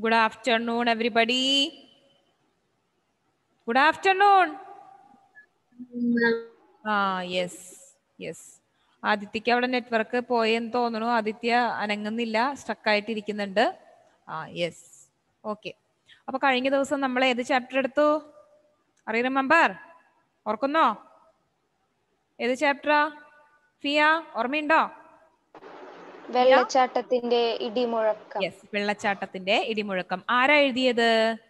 Good afternoon, everybody. Good afternoon. ആ yes yes ആദിത്യക്ക് അവിടെ നെറ്റ്വർക്ക് പോയെന്ന് തോന്നുന്നു ആദിത്യ അനങ്ങുന്നില്ല സ്റ്റക്കായിട്ട് ഇരിക്കുന്നുണ്ട് ആ യെസ് ഓക്കെ അപ്പൊ കഴിഞ്ഞ ദിവസം നമ്മൾ ഏത് ചാപ്റ്റർ എടുത്തു അറിയ റിമെമ്പർ ഓർക്കുന്നോ ഏത് ചാപ്റ്ററാ ഫിയ ഓർമ്മയുണ്ടോ വെള്ളച്ചാട്ടത്തിന്റെ ഇടിമുഴക്കം യെസ് വെള്ളച്ചാട്ടത്തിന്റെ ഇടിമുഴക്കം ആരാ എഴുതിയത്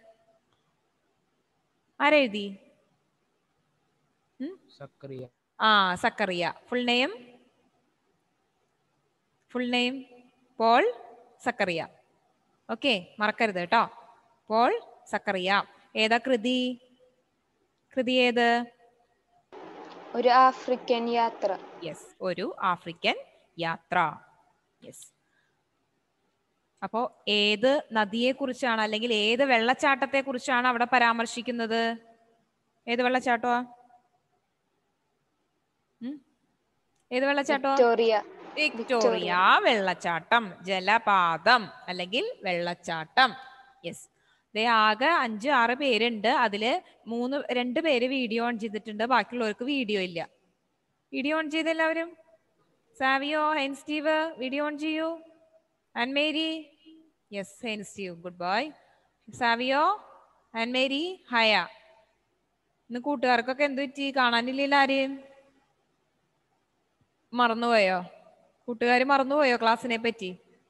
ആരാ എഴുതി സക്രിയ ആ Zacharia full name full name Paul Zacharia okay മറക്കരുത് കേട്ടോ പോൾ സക്കറിയ ഏതാ കൃതി കൃതി ഏത് ഒരു ആഫ്രിക്കൻ യാത്ര യെസ് ഒരു ആഫ്രിക്കൻ യാത്ര യെസ് അപ്പോ ഏത് നദിയെ കുറിച്ചാണ് അല്ലെങ്കിൽ ഏത് വെള്ളച്ചാട്ടത്തെ കുറിച്ചാണ് അവിടെ പരാമർശിക്കുന്നത് ഏത് വെള്ളച്ചാട്ടമാ ഉം? ഏത് വെള്ളച്ചാട്ടമാ വിക്ടോറിയ വിക്ടോറിയ വെള്ളച്ചാട്ടം ജലപാതം അല്ലെങ്കിൽ വെള്ളച്ചാട്ടം യെസ് ദേ ആകെ അഞ്ച് ആറ് പേരുണ്ട് അതില് മൂന്ന് രണ്ട് പേര് വീഡിയോ ഓൺ ചെയ്തിട്ടുണ്ട് ബാക്കിയുള്ളവർക്ക് വീഡിയോ ഇല്ല വീഡിയോ ഓൺ ചെയ്ത് എല്ലാവരും Savio and Steve video on ചെയ്യൂ and Mary yes and Steve good boy Savio and Mary ഹയ ഇന്ന് കൂട്ടുകാർക്കൊക്കെ എന്ത് പറ്റി കാണാനില്ലല്ലോ ആരെയും മറന്നുപോയോ കൂട്ടുകാർ മറന്നുപോയോ ക്ലാസ്സിനെ പറ്റി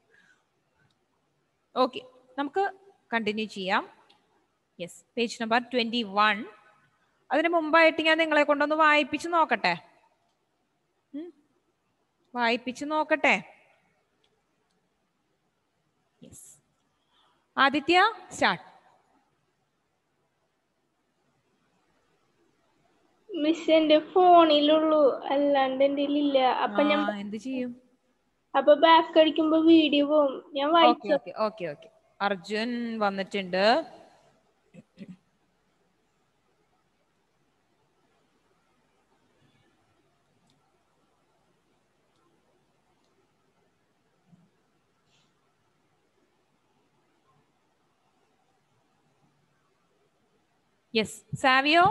ഓക്കെ നമുക്ക് കണ്ടിന്യൂ ചെയ്യാം yes page number twenty one അതിന് മുമ്പായിട്ട് ഞാൻ നിങ്ങളെ കൊണ്ടൊന്ന് വായിപ്പിച്ച് നോക്കട്ടെ ഉം? വായിപ്പിച്ച് നോക്കട്ടെ യെസ് ആദിത്യ സ്റ്റാർട്ട് മിസ് എന്റെ ഫോണിലുള്ളൂ അല്ലാണ്ട് എന്റെ ഇല്ല അപ്പൊ ഞാൻ എന്ത് ചെയ്യും അപ്പൊ ബാക്ക് അടിക്കുമ്പോ വീഡിയോ പോവും ഞാൻ ഓക്കെ വായിച്ചു ഓക്കെ ഓക്കെ ഓക്കെ അർജുൻ വന്നിട്ടുണ്ട് യെസ് സാവിയോ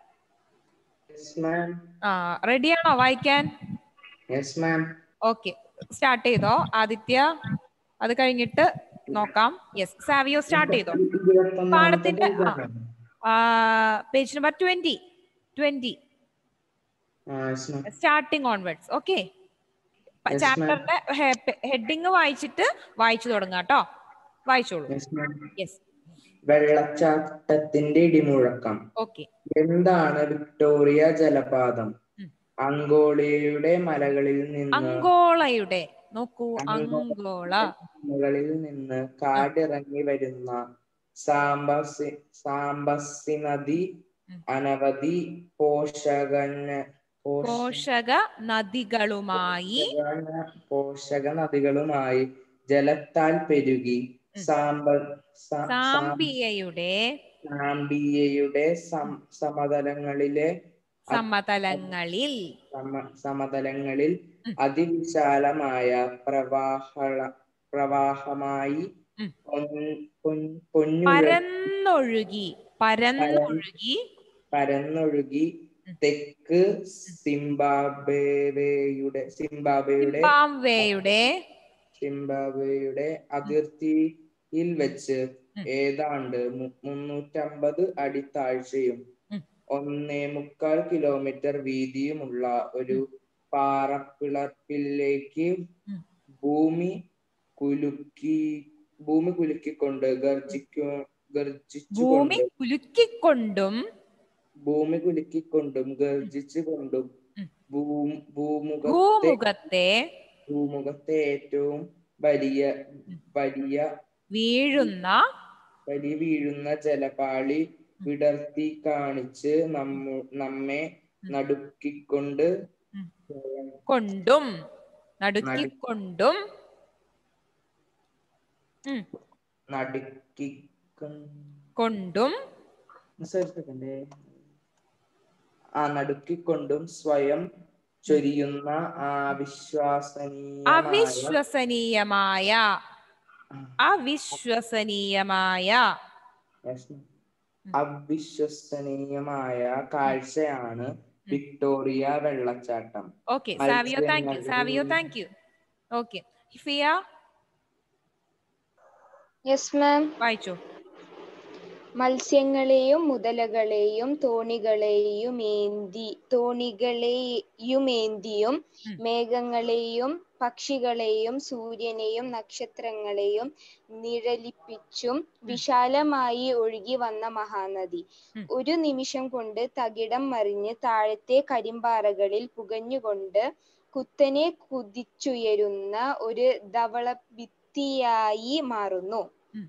യെസ് മാം ആ റെഡിയാണോ വായിക്കാൻ യെസ് മാം ഓക്കെ സ്റ്റാർട്ട് ചെയ്തോ ആദിത്യ അത് കഴിഞ്ഞിട്ട് നോക്കാം യെസ് സാവിയോ സ്റ്റാർട്ട് ചെയ്തോ പാഠത്തിന്റെ page number twenty twenty starting onwards okay Yes, ma'am. ചാപ്റ്ററിന്റെ ഹെഡിങ് വായിച്ചിട്ട് വായിച്ചു തുടങ്ങാം കേട്ടോ വായിച്ചോളൂ യെസ് വെള്ളച്ചാട്ടത്തിന്റെ ഇടിമുഴക്കം ഓക്കെ എന്താണ് വിക്ടോറിയ ജലപാതം ഉം. അങ്കോളയുടെ മലകളിൽ നിന്ന് അങ്കോളയുടെ നോക്കൂ അങ്കോള. അങ്കോള മലകളിൽ നിന്ന് കാടിറങ്ങി വരുന്ന സാംബസി സാംബസി നദി ഉം. അനവധി പോഷകന പോഷ- പോഷക നദികളുമായി പോഷക- പോഷക നദികളുമായി ജലത്താൽ പെരുകി ഉം. സാമ്പ സ- സാം- സാംബിയയുടെ സാംബിയയുടെ സം- സമതലങ്ങളിലെ സമതലങ്ങളിൽ സമ- സമതലങ്ങളിൽ ഉം. അതിവിശാലമായ പ്രവാഹ പ്രവാഹമായി ഉം. പൊൻ- പൊൻ- പൊന്നുഴ പരന്നൊഴുകി പരന്നൊഴുകി പരന്നൊഴുകി ഉം. തെക്ക് സിംബാബ്വേയുടെ സിംബാബ്വേയുടെ സിംബാബ്വേയുടെ സിംബാബ്വേയുടെ അതിർത്തിയിൽ വെച്ച് ഉം. ഏതാണ്ട് മു- മുന്നൂറ്റമ്പത് അടി താഴ്ചയും ഉം. ഒന്നേ മുക്കാൽ കിലോമീറ്റർ വീതിയുമുള്ള ഒരു പാറപ്പിളപ്പിലേക്ക് ഉം. ഭൂമി കുലുക്കി ഭൂമി കുലുക്കിക്കൊണ്ട് ഗർജിക്കു ഭൂമി ഗർജിച്ചുകൊണ്ട് കുലുക്കിക്കൊണ്ടും ഭൂമി കുലുക്കിക്കൊണ്ടും ഗർജിച്ചുകൊണ്ടും ഉം. ഭൂ- ഭൂമുഖത്തെ ഭൂമുഖത്തെ ഭൂമുഖത്തെ ഏറ്റവും വലിയ വലിയ വീഴുന്ന വലിയ വീഴുന്ന ജലപാളി വിടർത്തി കാണിച്ച് നമ്മു നമ്മെ നടുക്കിക്കൊണ്ട് ഉം. കൊണ്ടും നടുക്കിക്കൊണ്ടും ഉം, നടുക്കി കൊണ്ടും ആ നടുക്കിക്കൊണ്ടും സ്വയം ചൊരിയുന്ന അവിശ്വസനീയമായ അവിശ്വസനീയമായ അവിശ്വസനീയമായ അവിശ്വസനീയമായ കാഴ്ചയാണ് വിക്ടോറിയ വെള്ളച്ചാട്ടം okay Savio thank you Savio thank you okay ഹിഫിയ യെസ് മാം വായിച്ചോ മത്സ്യങ്ങളെയും മുതലകളെയും തോണികളെയും ഏന്തി തോണികളെയുമേന്തിയും ഉം. മേഘങ്ങളെയും പക്ഷികളെയും സൂര്യനെയും നക്ഷത്രങ്ങളെയും നിഴലിപ്പിച്ചും വിശാലമായി ഒഴുകി വന്ന മഹാനദി ഉം. ഒരു നിമിഷം കൊണ്ട് തകിടം മറിഞ്ഞ് താഴത്തെ കരിമ്പാറകളിൽ പുകഞ്ഞുകൊണ്ട് കുത്തനെ കുതിച്ചുയരുന്ന ഒരു ധവളഭിത്തിയായി മാറുന്നു ഉം.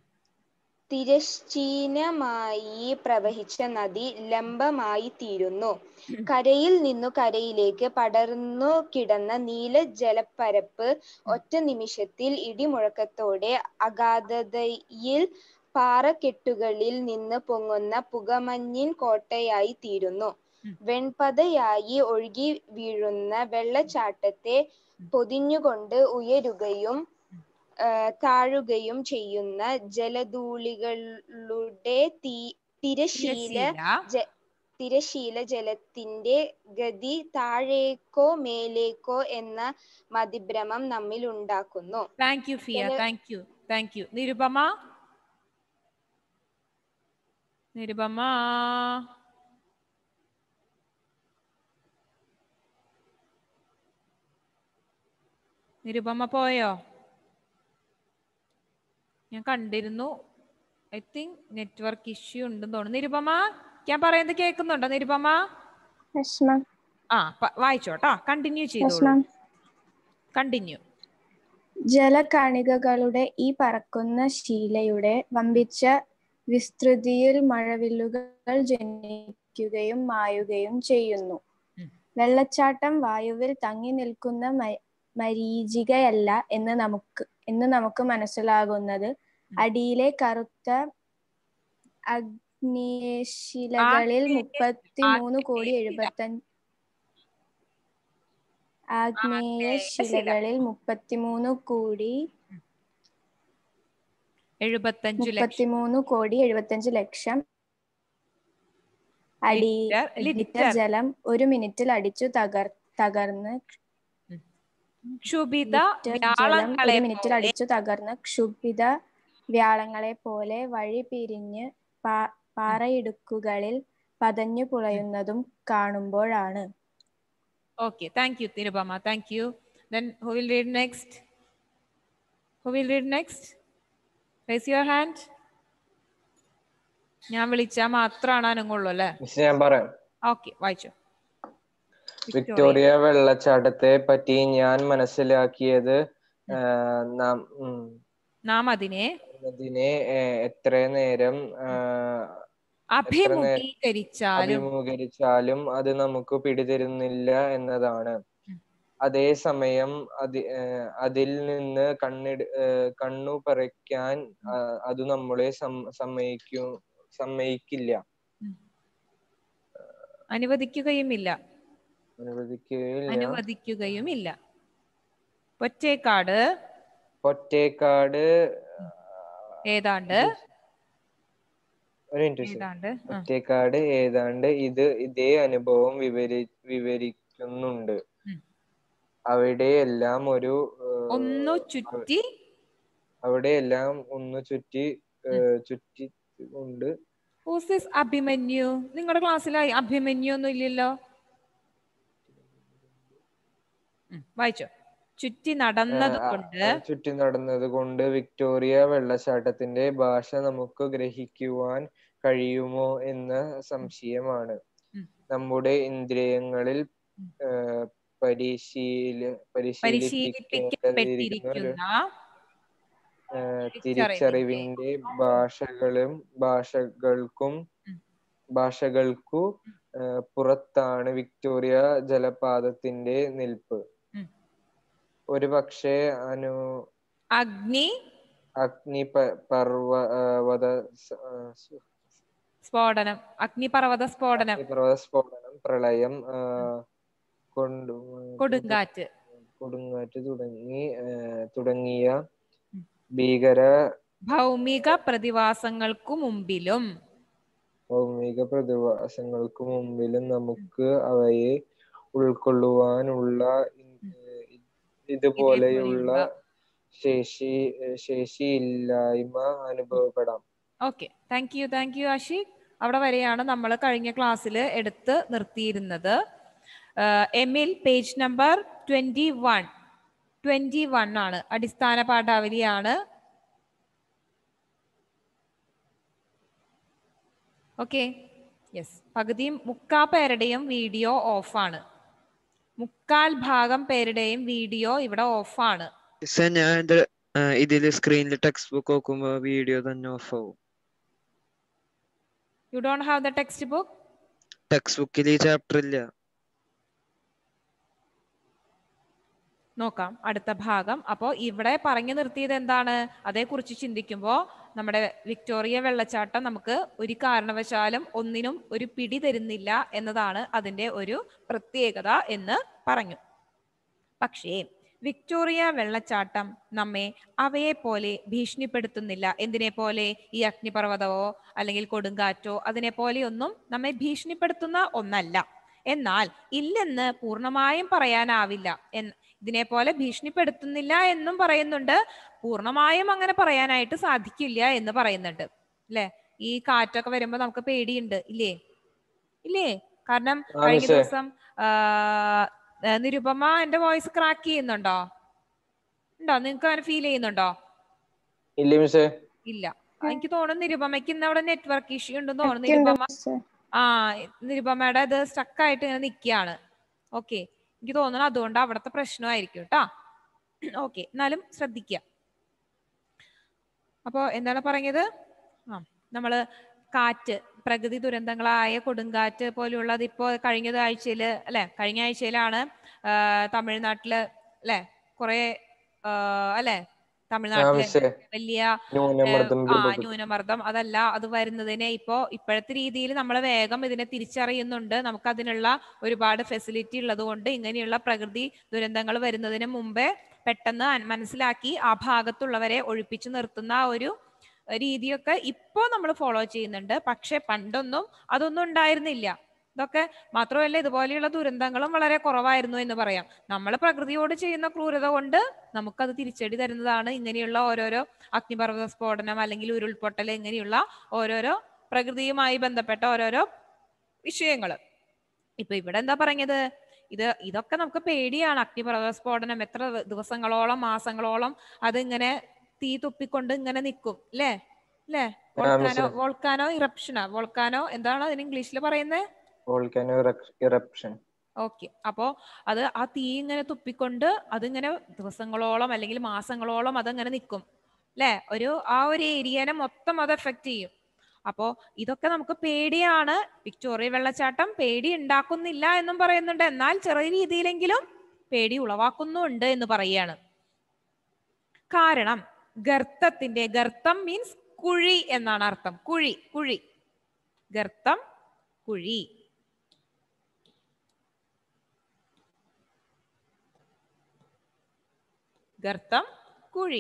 തിരശ്ചീനമായി പ്രവഹിച്ച നദി ലംബമായി തീരുന്നു കരയിൽ നിന്നു കരയിലേക്ക് പടർന്നു കിടന്ന നീല ജലപ്പരപ്പ് ഒറ്റ നിമിഷത്തിൽ ഇടിമുഴക്കത്തോടെ അഗാധതയിൽ പാറക്കെട്ടുകളിൽ നിന്ന് പൊങ്ങുന്ന പുകമഞ്ഞിൻ കോട്ടയായി തീരുന്നു ഉം. വെൺപതയായി ഒഴുകി വീഴുന്ന വെള്ളച്ചാട്ടത്തെ പൊതിഞ്ഞുകൊണ്ട് ഉയരുകയും ആ, താഴുകയും ചെയ്യുന്ന ജലധൂളികളുടെ തീ തിരശീല തിരശ്ശീല. ജ- തിരശീല ജലത്തിന്റെ ഗതി താഴേക്കോ മേലേക്കോ എന്ന മതിഭ്രമം നമ്മിൽ ഉണ്ടാക്കുന്നു താങ്ക് യു ഫിയ ചില- thank you thank you Nirupama Nirupama Nirupama പോയോ ഞാൻ കണ്ടിരുന്നു ഐ തിങ്ക് നെറ്റ്വർക്ക് ഇഷ്യൂ ഉണ്ടെന്ന് തോന്നുന്നു നിരുപമ ഞാൻ പറയുന്നത് കേൾക്കുന്നുണ്ടോ നിരുപമ യെസ് മാം ആ പ- വായിച്ചോട്ടാ കണ്ടിന്യൂ യെസ് ചെയ്തോളൂ മാം കണ്ടിന്യൂ ജലകണികകളുടെ ഈ പറക്കുന്ന ശീലയുടെ വമ്പിച്ച വിസ്തൃതിയിൽ മഴവില്ലുകൾ ജനിക്കുകയും മായുകയും ചെയ്യുന്നു ഉം. വെള്ളച്ചാട്ടം വായുവിൽ തങ്ങി നിൽക്കുന്ന മ- മരീചികയല്ല എന്ന് നമുക്ക് എന്ന് നമുക്ക് മനസ്സിലാകുന്നത് അടിയിലെ കറുത്ത അഗ്നേയശിലകളിൽ ആഗ്നേയ- മുപ്പത്തി മൂന്ന് കോടി ആഗ്നേയശില. എഴുപത്തഞ്ച് ആഗ്നേയശില. ആഗ്നേയശിലകളിൽ മുപ്പത്തിമൂന്ന് കോടി എഴുപത്തഞ്ചു ലക്ഷം മുപ്പത്തിമൂന്ന് കോടി എഴുപത്തഞ്ച് ലക്ഷം അടി ലിറ്റർ- ലിറ്റർ ലിറ്റർ. ജലം ഒരു മിനിറ്റിൽ അടിച്ചു തകർ തകർന്ന് ക്ഷുഭിത ലിറ്റർ ജലം വ്യാളങ്ങളെ ഒരു മിനിറ്റിൽ പോലെ അടിച്ചു തകർന്ന് ക്ഷുഭിത വ്യാളങ്ങളെ പോലെ വഴി പിരിഞ്ഞ് പാ- പാറയിടുക്കുകളിൽ പതഞ്ഞു പുളയുന്നതും കാണുമ്പോഴാണ് Okay, thank you, Tirupama. Thank you. Then who will read next? Who will read next? Raise your hand. ഞാൻ വിളിച്ചാൽ മാത്രമാണ് അനങ്ങുള്ളൂ അല്ലേ മിസ് ഞാൻ പറയാം ഓക്കെ വായിച്ചു വിക്ടോറിയ വെള്ളച്ചാട്ടത്തെ പറ്റി ഞാൻ മനസ്സിലാക്കിയത് ആ, നാം ഉം, നാം അതിനെ അതിനെ ഏ, എത്ര നേരം ആ, അഭിമുഖീകരിച്ചാലും അഭിമുഖീകരിച്ചാലും അത് നമുക്ക് പിടിതരുന്നില്ല എന്നതാണ് ഉം. അതേസമയം അതി ഏ, അതിൽ നിന്ന് കണ്ണിട് ഏ, കണ്ണു പറിക്കാൻ ആ, അത് നമ്മളെ സം- സമ്മതിക്കൂ സമ്മതിക്കില്ല അനുവദിക്കുകയുമില്ല അനുവദിക്കുകയില്ല അനുവദിക്കുകയുമില്ല പൊറ്റേക്കാട് പൊറ്റേക്കാട് ഏതാണ്ട് ഒരു മിനിറ്റ് മിസ്. ഏതാണ്ട് ആ, ഒറ്റേക്കാട് ഏതാണ്ട് ഇത് ഇതേ അനുഭവം വിവരി വിവരിക്കുന്നുണ്ട് ഉം. അവിടെയെല്ലാം ഒരു ഏഹ്, ഒന്നു ചുറ്റി അവിടെയെല്ലാം ഒന്ന് ചുറ്റി ഏഹ്, ചുറ്റി ഉണ്ട് Who's this അഭിമന്യു നിങ്ങളുടെ ക്ലാസ്സിലായി അഭിമന്യു ഒന്നും ഇല്ലല്ലോ ഉം, വായിച്ചോ ചുറ്റി നടന്നത് ആ, കൊണ്ട് ആ, ചുറ്റി നടന്നത് കൊണ്ട് വിക്ടോറിയ വെള്ളച്ചാട്ടത്തിന്റെ ഭാഷ നമുക്ക് ഗ്രഹിക്കുവാൻ കഴിയുമോ എന്ന സംശയമാണ് ഉം. നമ്മുടെ ഇന്ദ്രിയങ്ങളിൽ ഉം. ഏഹ്, പരിശീല പരിശീലിപ്പിക്കേണ്ടതിരിക്കുന്ന ഒരു പരിശീലിപ്പിക്കപ്പെട്ടിരിക്കുന്ന ഏഹ് തിരിച്ചറിവിന്റെ തിരിച്ചറിവിന്റെ ഭാഷകളും ഭാഷകൾക്കും ഉം. ഭാഷകൾക്കു ഏഹ് പുറത്താണ് വിക്ടോറിയ ജലപാതത്തിന്റെ നിൽപ്പ് ഉം. ഒരു പക്ഷേ അനു അഗ്നി അഗ്നി പ- പർവ്വത സ- ആ, സു- സ്ഫോടനം അഗ്നിപർവ്വത സ്ഫോടനം അഗ്നിപർവ്വത സ്ഫോടനം പ്രളയം ആ, കൊണ്ടു കൊടുങ്കാറ്റ് കൊടുങ്കാറ്റ് തുടങ്ങി ഏഹ് തുടങ്ങിയ ഭീകര ഭൗമിക പ്രതിഭാസങ്ങൾക്കു മുമ്പിലും ഭൗമിക പ്രതിഭാസങ്ങൾക്ക് മുമ്പിലും നമുക്ക് അവയെ ഉൾക്കൊള്ളുവാനുള്ള ഇ- ഇതുപോലെയുള്ള ശേഷി ശേഷിയില്ലായ്മ അനുഭവപ്പെടാം okay thank you thank you Ashiq അവിടെ വരെയാണ് നമ്മൾ കഴിഞ്ഞ ക്ലാസ്സിൽ എടുത്ത് നിർത്തിയിരുന്നത് ആഹ് Emil page number twenty one twenty one ആണ് അടിസ്ഥാന പാഠാവലിയാണ് ഓക്കെ യെസ് പകുതി മുക്കാ പേരുടെയും വീഡിയോ ഓഫാണ് മുക്കാൽ ഭാഗം പേരുടെയും വീഡിയോ ഇവിടെ ഓഫാണ് സാർ ഞാൻ ഇത് ആ, ഇതില് സ്ക്രീനിൽ ടെക്സ്റ്റ് ബുക്ക് നോക്കുമ്പോ വീഡിയോ തന്നെ ഓഫ് ആവും you don't have the text book text ബുക്കിൽ ഈ ചാപ്റ്റർ ഇല്ല നോക്കാം അടുത്ത ഭാഗം അപ്പോൾ ഇവിടെ പറഞ്ഞു നിർത്തിയത് എന്താണ് അതേക്കുറിച്ച് ചിന്തിക്കുമ്പോൾ നമ്മുടെ വിക്ടോറിയ വെള്ളച്ചാട്ടം നമുക്ക് ഒരു കാരണവശാലും ഒന്നിനും ഒരു പിടി തരുന്നില്ല എന്നതാണ് അതിൻ്റെ ഒരു പ്രത്യേകത എന്ന് പറഞ്ഞു പക്ഷേ വിക്ടോറിയ വെള്ളച്ചാട്ടം നമ്മെ അവയെ പോലെ ഭീഷണിപ്പെടുത്തുന്നില്ല എന്തിനെ പോലെ ഈ അഗ്നിപർവ്വതമോ അല്ലെങ്കിൽ കൊടുങ്കാറ്റോ അതിനെ പോലെയൊന്നും നമ്മെ ഭീഷണിപ്പെടുത്തുന്ന ഒന്നല്ല എന്നാൽ ഇല്ലെന്ന് പൂർണ്ണമായും പറയാനാവില്ല എന്ന് ഇതിനെ പോലെ ഭീഷണിപ്പെടുത്തുന്നില്ല എന്നും പറയുന്നുണ്ട് പൂർണ്ണമായും അങ്ങനെ പറയാനായിട്ട് സാധിക്കില്ല എന്ന് പറയുന്നുണ്ട് അല്ലെ ഈ കാറ്റൊക്കെ വരുമ്പോ നമുക്ക് പേടിയുണ്ട് ഇല്ലേ ഇല്ലേ കാരണം ആ, കഴിഞ്ഞ മിസ്സേ. ദിവസം ആ, ആ, നിരുപമ എന്റെ വോയിസ് ക്രാക്ക് ചെയ്യുന്നുണ്ടോ ഉണ്ടോ നിങ്ങക്ക് അങ്ങനെ ഫീൽ ചെയ്യുന്നുണ്ടോ ഇല്ല മിസ്സേ ഇല്ല ആ, എനിക്ക് തോന്നുന്നു നിരുപമയ്ക്ക് ഇന്ന് അവിടെ നെറ്റ്വർക്ക് ഇഷ്യൂ ഉണ്ടെന്ന് തോന്നുന്നു നിരുപമ ആ നിരുപമയുടെ ഇത് സ്റ്റക്ക് ആയിട്ട് ഇങ്ങനെ നിൽക്കുകയാണ് ഓക്കെ എനിക്ക് തോന്നുന്നു അതുകൊണ്ട് അവിടുത്തെ പ്രശ്നമായിരിക്കും കേട്ടാ ഓക്കെ എന്നാലും ശ്രദ്ധിക്കുക അപ്പോ എന്താണ് പറഞ്ഞത് ആ നമ്മള് കാറ്റ് പ്രകൃതി ദുരന്തങ്ങളായ കൊടുങ്കാറ്റ് പോലെയുള്ളത് ഇപ്പോൾ കഴിഞ്ഞ ആഴ്ചയില് അല്ലെ കഴിഞ്ഞ ആഴ്ചയിലാണ് ആ, തമിഴ്നാട്ടില് അല്ലെ കുറെ അല്ലെ ആ തമിഴ്നാട്ടില് മിസ്സേ വലിയ ന്യൂനമർദ്ദം ആ രൂപപ്പെട്ടു ന്യൂനമർദ്ദം അതല്ല അത് വരുന്നതിനെ ഇപ്പോ ഇപ്പോഴത്തെ രീതിയിൽ നമ്മൾ വേഗം ഇതിനെ തിരിച്ചറിയുന്നുണ്ട് നമുക്ക് അതിനുള്ള ഒരുപാട് ഫെസിലിറ്റി ഉള്ളത് കൊണ്ട് ഇങ്ങനെയുള്ള പ്രകൃതി ദുരന്തങ്ങൾ വരുന്നതിന് മുമ്പേ പെട്ടെന്ന് അൻ- മനസ്സിലാക്കി ആ ഭാഗത്തുള്ളവരെ ഒഴിപ്പിച്ചു നിർത്തുന്ന ആ ഒരു രീതിയൊക്കെ ഇപ്പോ നമ്മൾ ഫോളോ ചെയ്യുന്നുണ്ട് പക്ഷെ പണ്ടൊന്നും അതൊന്നും ഉണ്ടായിരുന്നില്ല ഇതൊക്കെ മാത്രമല്ല ഇതുപോലെയുള്ള ദുരന്തങ്ങളും വളരെ കുറവായിരുന്നു എന്ന് പറയാം നമ്മൾ പ്രകൃതിയോട് ചെയ്യുന്ന ക്രൂരത കൊണ്ട് നമുക്കത് തിരിച്ചടി തരുന്നതാണ് ഇങ്ങനെയുള്ള ഓരോരോ അഗ്നിപർവ്വത സ്ഫോടനം അല്ലെങ്കിൽ ഉരുൾപൊട്ടൽ ഇങ്ങനെയുള്ള ഓരോരോ പ്രകൃതിയുമായി ബന്ധപ്പെട്ട ഓരോരോ വിഷയങ്ങൾ ഇപ്പൊ ഇവിടെ എന്താ പറഞ്ഞത് ഇത് ഇതൊക്കെ നമുക്ക് പേടിയാണ് അഗ്നിപർവ്വത സ്ഫോടനം എത്ര ദിവസങ്ങളോളം മാസങ്ങളോളം അതിങ്ങനെ തീ തുപ്പിക്കൊണ്ട് ഇങ്ങനെ നിൽക്കും അല്ലേ അല്ലേ വോൾക്കാനോ മിസ്സേ. വോൾക്കാനോ ഇറപ്ഷനാ വോൾക്കാനോ എന്താണ് അതിന് ഇംഗ്ലീഷിൽ പറയുന്നത് വോൾക്കാനോ ഇറപ്ഷൻ ഓക്കെ അപ്പോ അത് ആ തീ ഇങ്ങനെ തുപ്പിക്കൊണ്ട് അതിങ്ങനെ ദിവസങ്ങളോളം അല്ലെങ്കിൽ മാസങ്ങളോളം അതങ്ങനെ നിൽക്കും അല്ലെ ഒരു ആ ഒരു ഏരിയനെ മൊത്തം അത് എഫക്ട് ചെയ്യും അപ്പോ ഇതൊക്കെ നമുക്ക് പേടിയാണ് വിക്ടോറിയ വെള്ളച്ചാട്ടം പേടി ഉണ്ടാക്കുന്നില്ല എന്നും പറയുന്നുണ്ട് എന്നാൽ ചെറിയ രീതിയിലെങ്കിലും പേടി ഉളവാക്കുന്നുണ്ട് എന്ന് പറയാണ് കാരണം ഗർത്തത്തിന്റെ ഗർത്തം മീൻസ് കുഴി എന്നാണ് അർത്ഥം കുഴി കുഴി ഗർത്തം കുഴി ഗർത്തം കുഴി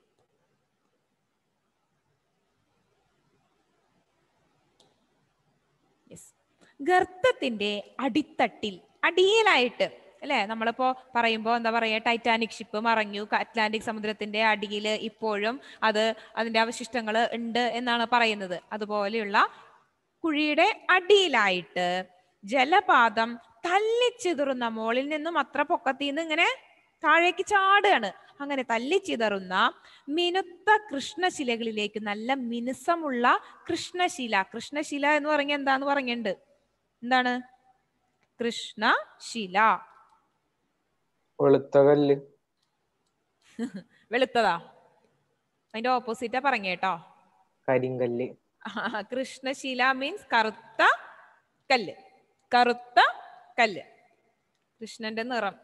Yes. ഗർത്തത്തിന്റെ അടിത്തട്ടിൽ അടിയിലായിട്ട് അല്ലെ നമ്മളിപ്പോ പറയുമ്പോ എന്താ പറയാ ടൈറ്റാനിക് ഷിപ്പ് മറഞ്ഞു ക- അറ്റ്ലാന്റിക് സമുദ്രത്തിന്റെ അടിയിൽ ഇപ്പോഴും അത് അതിന്റെ അവശിഷ്ടങ്ങൾ ഉണ്ട് എന്നാണ് പറയുന്നത് അതുപോലെയുള്ള കുഴിയുടെ അടിയിലായിട്ട് ജലപാതം തല്ലിച്ചിതറുന്ന മോളിൽ നിന്നും അത്ര പൊക്കത്തിൽ നിന്ന് ഇങ്ങനെ താഴേക്ക് ചാടുകയാണ് അങ്ങനെ തല്ലിച്ചിതറുന്ന മിനുത്ത കൃഷ്ണശിലകളിലേക്ക് നല്ല മിനുസമുള്ള കൃഷ്ണശില കൃഷ്ണശില എന്ന് പറഞ്ഞ എന്താന്ന് പറഞ്ഞിട്ടുണ്ട് എന്താണ് കൃഷ്ണശില വെളുത്ത കല്ല് വെളുത്തതാ അതിന്റെ ഓപ്പോസിറ്റാ പറഞ്ഞ കേട്ടോ കരിങ്കല്ല് കൃഷ്ണശില മീൻസ് കറുത്ത കല്ല് കറുത്ത കല്ല് കൃഷ്ണന്റെ നിറം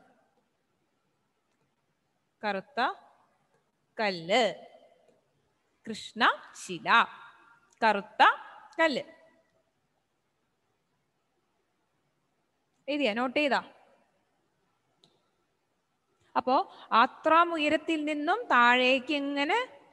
കറുത്ത കല്ല് കൃഷ്ണശില കറുത്ത കല്ല് എഴുതിയാ നോട്ട് ചെയ്താ അപ്പോ അത്ര ഉയരത്തിൽ നിന്നും താഴേക്ക് ഇങ്ങനെ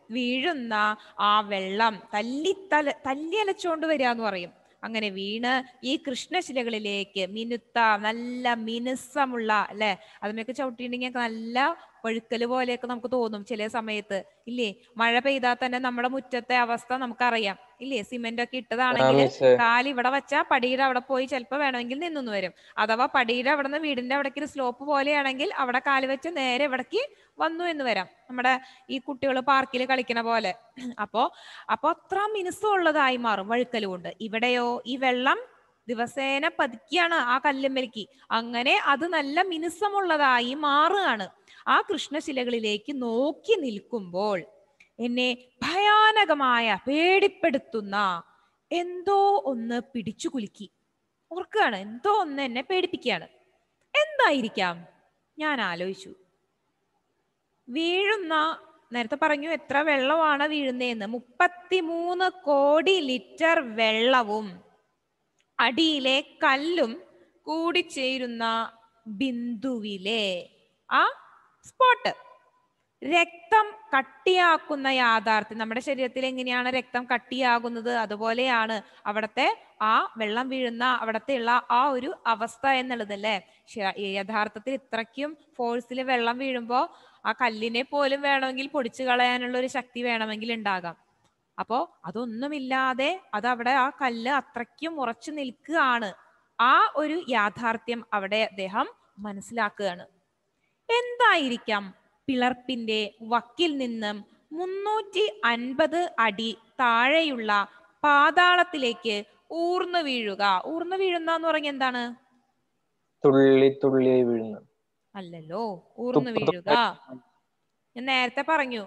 വീഴുന്ന ആ വെള്ളം തല്ലിത്തല തല്ലിയലച്ചോണ്ട് വരിക എന്ന് പറയും അങ്ങനെ വീണ് ഈ കൃഷ്ണശിലകളിലേക്ക് മിനുത്ത നല്ല മിനുസമുള്ള അല്ലെ അതിനൊക്കെ ചവിട്ടിയിട്ടുണ്ടെങ്കിൽ നല്ല വഴുക്കല് പോലെയൊക്കെ നമുക്ക് തോന്നും ചില സമയത്ത് ഇല്ലേ മഴ പെയ്താൽ തന്നെ നമ്മുടെ മുറ്റത്തെ അവസ്ഥ നമുക്കറിയാം ഇല്ലേ സിമെന്റ് ഒക്കെ ഇട്ടതാണെങ്കിൽ മിസ്സേ. കാല് ഇവിടെ വെച്ചാ പടിയുടെ അവിടെ പോയി ചിലപ്പോൾ വേണമെങ്കിൽ നിന്നു വരും അഥവാ പടിയുടെ അവിടെ നിന്ന് വീടിന്റെ അവിടേക്ക് ഒരു സ്ലോപ്പ് പോലെയാണെങ്കിൽ അവിടെ കാല് വെച്ച് നേരെ ഇവിടേക്ക് വന്നു എന്ന് വരാം നമ്മുടെ ഈ കുട്ടികൾ പാർക്കിൽ കളിക്കണ പോലെ അപ്പോ അപ്പൊ അത്ര മിനുസമുള്ളതായി മാറും വഴുക്കൽ കൊണ്ട് ഇവിടെയോ ഈ വെള്ളം ദിവസേന പതിക്കുകയാണ് ആ കല്ലുമ്മലിക്ക് അങ്ങനെ അത് നല്ല മിനുസമുള്ളതായി മാറുകയാണ് ആ കൃഷ്ണശിലകളിലേക്ക് നോക്കി നിൽക്കുമ്പോൾ എന്നെ ഭയാനകമായ പേടിപ്പെടുത്തുന്ന എന്തോ ഒന്ന് പിടിച്ചു കുലുക്കി ഓർക്കുകയാണ് എന്തോ ഒന്ന് എന്നെ പേടിപ്പിക്കുകയാണ് എന്തായിരിക്കാം ഞാൻ ആലോചിച്ചു വീഴുന്ന നേരത്തെ പറഞ്ഞു എത്ര വെള്ളമാണ് വീഴുന്നതെന്ന് മുപ്പത്തിമൂന്ന് കോടി ലിറ്റർ വെള്ളവും അടിയിലെ കല്ലും കൂടിച്ചേരുന്ന ബിന്ദുവിലെ ആ സ്പോട്ട് രക്തം കട്ടിയാക്കുന്ന യാഥാർത്ഥ്യം നമ്മുടെ ശരീരത്തിൽ എങ്ങനെയാണ് രക്തം കട്ടിയാകുന്നത് അതുപോലെയാണ് അവിടത്തെ ആ വെള്ളം വീഴുന്ന അവിടത്തെയുള്ള ആ ഒരു അവസ്ഥ എന്നുള്ളത് അല്ലേ ശ- യഥാർത്ഥത്തിൽ ഇത്രയ്ക്കും ഫോഴ്സിൽ വെള്ളം വീഴുമ്പോൾ ആ കല്ലിനെ പോലും വേണമെങ്കിൽ പൊടിച്ചു കളയാനുള്ള ഒരു ശക്തി വേണമെങ്കിൽ ഉണ്ടാകാം അപ്പോ അതൊന്നുമില്ലാതെ അതവിടെ ആ കല്ല് അത്രയ്ക്കും ഉറച്ചു നിൽക്കുകയാണ് ആ ഒരു യാഥാർത്ഥ്യം അവിടെ അദ്ദേഹം മനസ്സിലാക്കുകയാണ് എന്തായിരിക്കാം പിളർപ്പിന്റെ വക്കിൽ നിന്നും മുന്നൂറ്റി അൻപത് അടി താഴെയുള്ള പാതാളത്തിലേക്ക് ഊർന്നു വീഴുക ഊർന്നു വീഴുന്ന എന്ന് പറഞ്ഞ എന്താണ് തുള്ളി തുള്ളി വീഴുന്നു അല്ലല്ലോ ഊർന്നു തുപ്പ് വീഴുക ഞാൻ നേരത്തെ പറഞ്ഞു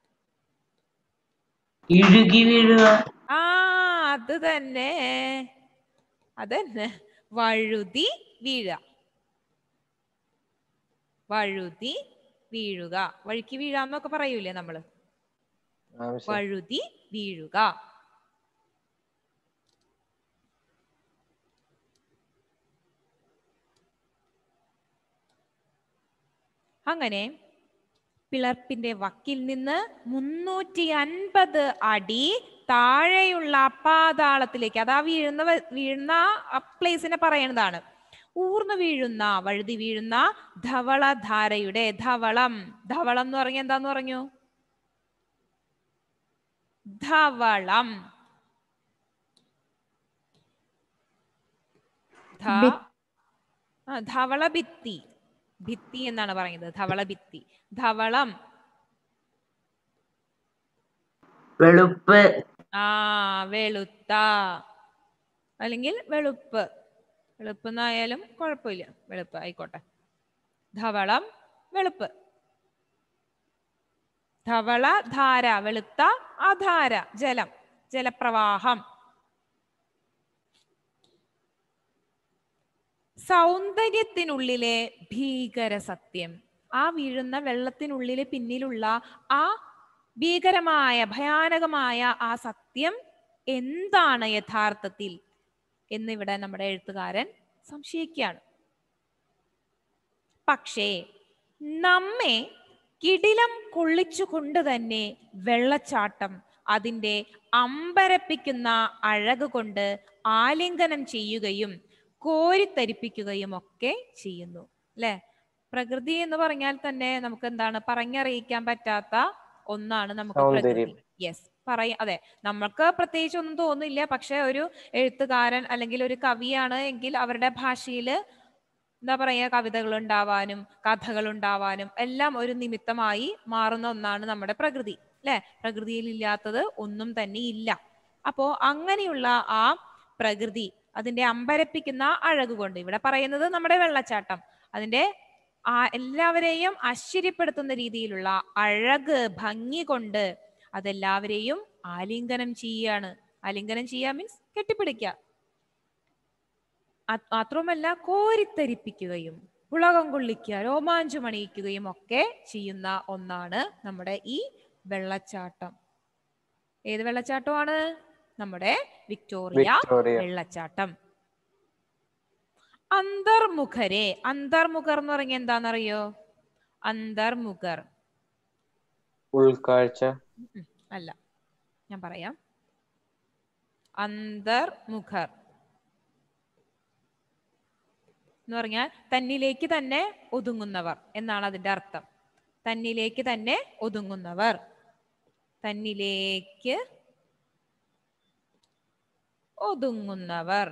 ഇഴുകി വീഴുക ആ അത് തന്നെ അതന്നെ വഴുതി വീഴ വഴുതി വീഴുക വഴുക്കി വീഴാന്നൊക്കെ പറയൂലേ നമ്മള് ആ മിസ്സേ. വഴുതി വീഴുക അങ്ങനെ പിളർപ്പിന്റെ വക്കിൽ നിന്ന് മുന്നൂറ്റി അൻപത് അടി താഴെയുള്ള പാതാളത്തിലേക്ക് അതാ വീഴുന്ന വ- വീഴുന്ന ആ പ്ലേസിനെ പറയണതാണ് ഊർന്നു വീഴുന്ന വഴുതി വീഴുന്ന ധവളധാരയുടെ ധവളം ധവളം എന്ന് പറഞ്ഞ എന്താന്ന് പറഞ്ഞു ധവളം ധ ബി- ആ, ധവള ഭിത്തി ഭിത്തി എന്നാണ് പറയുന്നത് ധവള ഭിത്തി ധവളം വെളുപ്പ് ആ വെളുത്ത അല്ലെങ്കിൽ വെളുപ്പ് വെളുപ്പ് എന്നായാലും കുഴപ്പമില്ല വെളുപ്പ് ആയിക്കോട്ടെ ധവളം വെളുപ്പ് ധവള ധാര വെളുത്ത അധാര ജലം ജലപ്രവാഹം സൗന്ദര്യത്തിനുള്ളിലെ ഭീകര സത്യം ആ വീഴുന്ന വെള്ളത്തിനുള്ളിലെ പിന്നിലുള്ള ആ ഭീകരമായ ഭയാനകമായ ആ സത്യം എന്താണ് യഥാർത്ഥത്തിൽ എന്നിവിടെ നമ്മുടെ എഴുത്തുകാരൻ സംശയിക്കുകയാണ് പക്ഷേ നമ്മെ കിടിലം കൊള്ളിച്ചുകൊണ്ട് തന്നെ വെള്ളച്ചാട്ടം അതിൻ്റെ അമ്പരപ്പിക്കുന്ന അഴക് കൊണ്ട് ആലിംഗനം ചെയ്യുകയും കോരിത്തരിപ്പിക്കുകയും ഒക്കെ ചെയ്യുന്നു അല്ലെ പ്രകൃതി എന്ന് പറഞ്ഞാൽ തന്നെ നമുക്ക് എന്താണ് പറഞ്ഞറിയിക്കാൻ പറ്റാത്ത ഒന്നാണ് നമുക്ക് സൗന്ദര്യം. പ്രകൃതി യെസ് പറയ അതെ നമ്മൾക്ക് പ്രത്യേകിച്ച് ഒന്നും തോന്നില്ല പക്ഷെ ഒരു എഴുത്തുകാരൻ അല്ലെങ്കിൽ ഒരു കവിയാണ് എങ്കിൽ അവരുടെ ഭാഷയിൽ എന്താ പറയാ കവിതകൾ ഉണ്ടാവാനും കഥകൾ ഉണ്ടാവാനും എല്ലാം ഒരു നിമിത്തമായി മാറുന്ന ഒന്നാണ് നമ്മുടെ പ്രകൃതി അല്ലെ പ്രകൃതിയിൽ ഇല്ലാത്തത് ഒന്നും തന്നെ ഇല്ല അപ്പോ അങ്ങനെയുള്ള ആ പ്രകൃതി അതിന്റെ അമ്പരപ്പിക്കുന്ന അഴക് കൊണ്ട് ഇവിടെ പറയുന്നത് നമ്മുടെ വെള്ളച്ചാട്ടം അതിന്റെ ആ എല്ലാവരെയും ആശ്ചര്യപ്പെടുത്തുന്ന രീതിയിലുള്ള അഴക് ഭംഗി കൊണ്ട് അതെല്ലാവരെയും ആലിംഗനം ചെയ്യാണ് ആലിംഗനം ചെയ്യുക മീൻസ് കെട്ടിപ്പിടിക്കുക അത് മാത്രവുമല്ല കോരിത്തരിപ്പിക്കുകയും പുളകം കൊള്ളിക്കുക രോമാഞ്ചമണിയിക്കുകയും ഒക്കെ ചെയ്യുന്ന ഒന്നാണ് നമ്മുടെ ഈ വെള്ളച്ചാട്ടം ഏത് വെള്ളച്ചാട്ടമാണ് നമ്മുടെ വിക്ടോറിയ വിക്ടോറിയ വെള്ളച്ചാട്ടം അന്തർമുഖരെ അന്തർമുഖർ എന്ന് പറഞ്ഞ എന്താണെന്നറിയോ അന്തർമുഖർ ഉൾക്കാഴ്ച അല്ല ഞാൻ പറയാം അന്തർമുഖർ എന്ന് പറഞ്ഞാൽ തന്നിലേക്ക് തന്നെ ഒതുങ്ങുന്നവർ എന്നാണ് അതിന്റെ അർത്ഥം തന്നിലേക്ക് തന്നെ ഒതുങ്ങുന്നവർ തന്നിലേക്ക് ഒതുങ്ങുന്നവർ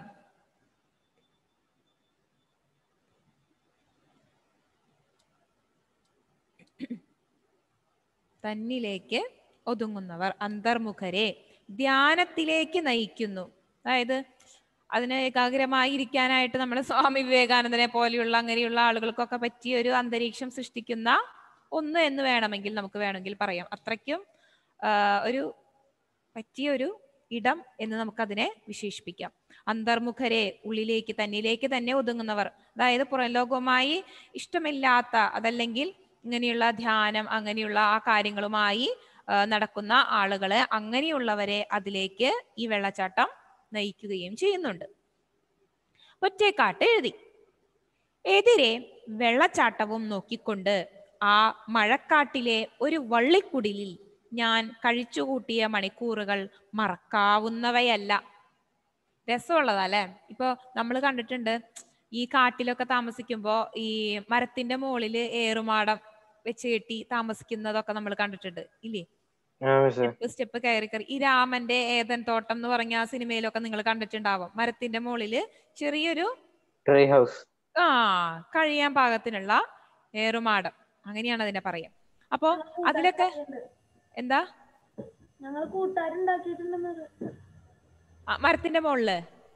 തന്നിലേക്ക് ഒതുങ്ങുന്നവർ അന്തർമുഖരെ ധ്യാനത്തിലേക്ക് നയിക്കുന്നു അതായത് അതിന് ഏകാഗ്രമായി ഇരിക്കാനായിട്ട് നമ്മുടെ സ്വാമി വിവേകാനന്ദനെ പോലെയുള്ള അങ്ങനെയുള്ള ആളുകൾക്കൊക്കെ പറ്റിയ ഒരു അന്തരീക്ഷം സൃഷ്ടിക്കുന്ന ഒന്ന് എന്ന് വേണമെങ്കിൽ നമുക്ക് വേണമെങ്കിൽ പറയാം അത്രയ്ക്കും ആ, ഒരു പറ്റിയ ഒരു ഇടം എന്ന് നമുക്കതിനെ വിശേഷിപ്പിക്കാം അന്തർമുഖരെ ഉള്ളിലേക്ക് തന്നിലേക്ക് തന്നെ ഒതുങ്ങുന്നവർ അതായത് പുറം ലോകവുമായി ഇഷ്ടമില്ലാത്ത അതല്ലെങ്കിൽ ഇങ്ങനെയുള്ള ധ്യാനം അങ്ങനെയുള്ള ആ കാര്യങ്ങളുമായി ആ, നടക്കുന്ന ആളുകളെ അങ്ങനെയുള്ളവരെ അതിലേക്ക് ഈ വെള്ളച്ചാട്ടം നയിക്കുകയും ചെയ്യുന്നുണ്ട് ഒറ്റേക്കാട്ട് എഴുതി എതിരെ വെള്ളച്ചാട്ടവും നോക്കിക്കൊണ്ട് ആ മഴക്കാട്ടിലെ ഒരു വള്ളിക്കുടിലിൽ ഞാൻ കഴിച്ചുകൂട്ടിയ മണിക്കൂറുകൾ മറക്കാവുന്നവയല്ല രസമുള്ളതാ അല്ലെ ഇപ്പൊ നമ്മൾ കണ്ടിട്ടുണ്ട് ഈ കാട്ടിലൊക്കെ താമസിക്കുമ്പോ ഈ മരത്തിന്റെ മുകളില് ഏറുമാടം വെച്ച് കെട്ടി താമസിക്കുന്നതൊക്കെ നമ്മൾ കണ്ടിട്ടുണ്ട് ഇല്ലേ ആ മിസ്സേ സ്റ്റെപ്പ് സ്റ്റെപ്പ് കയറി കയറി ഈ രാമന്റെ ഏതൻ തോട്ടം എന്ന് പറഞ്ഞ ആ സിനിമയിലൊക്കെ നിങ്ങൾ കണ്ടിട്ടുണ്ടാവും മരത്തിന്റെ മുകളില് ചെറിയൊരു ട്രീ ഹൗസ് ആ കഴിയാൻ പാകത്തിനുള്ള ഏറുമാടം അങ്ങനെയാണ് അതിനെ പറയാം അപ്പോ അതിലൊക്കെ എന്താ ഞങ്ങൾ കൂട്ടുകാരുണ്ടാക്കിയിട്ടുണ്ടെന്നത് ആ, മരത്തിന്റെ മുകളില്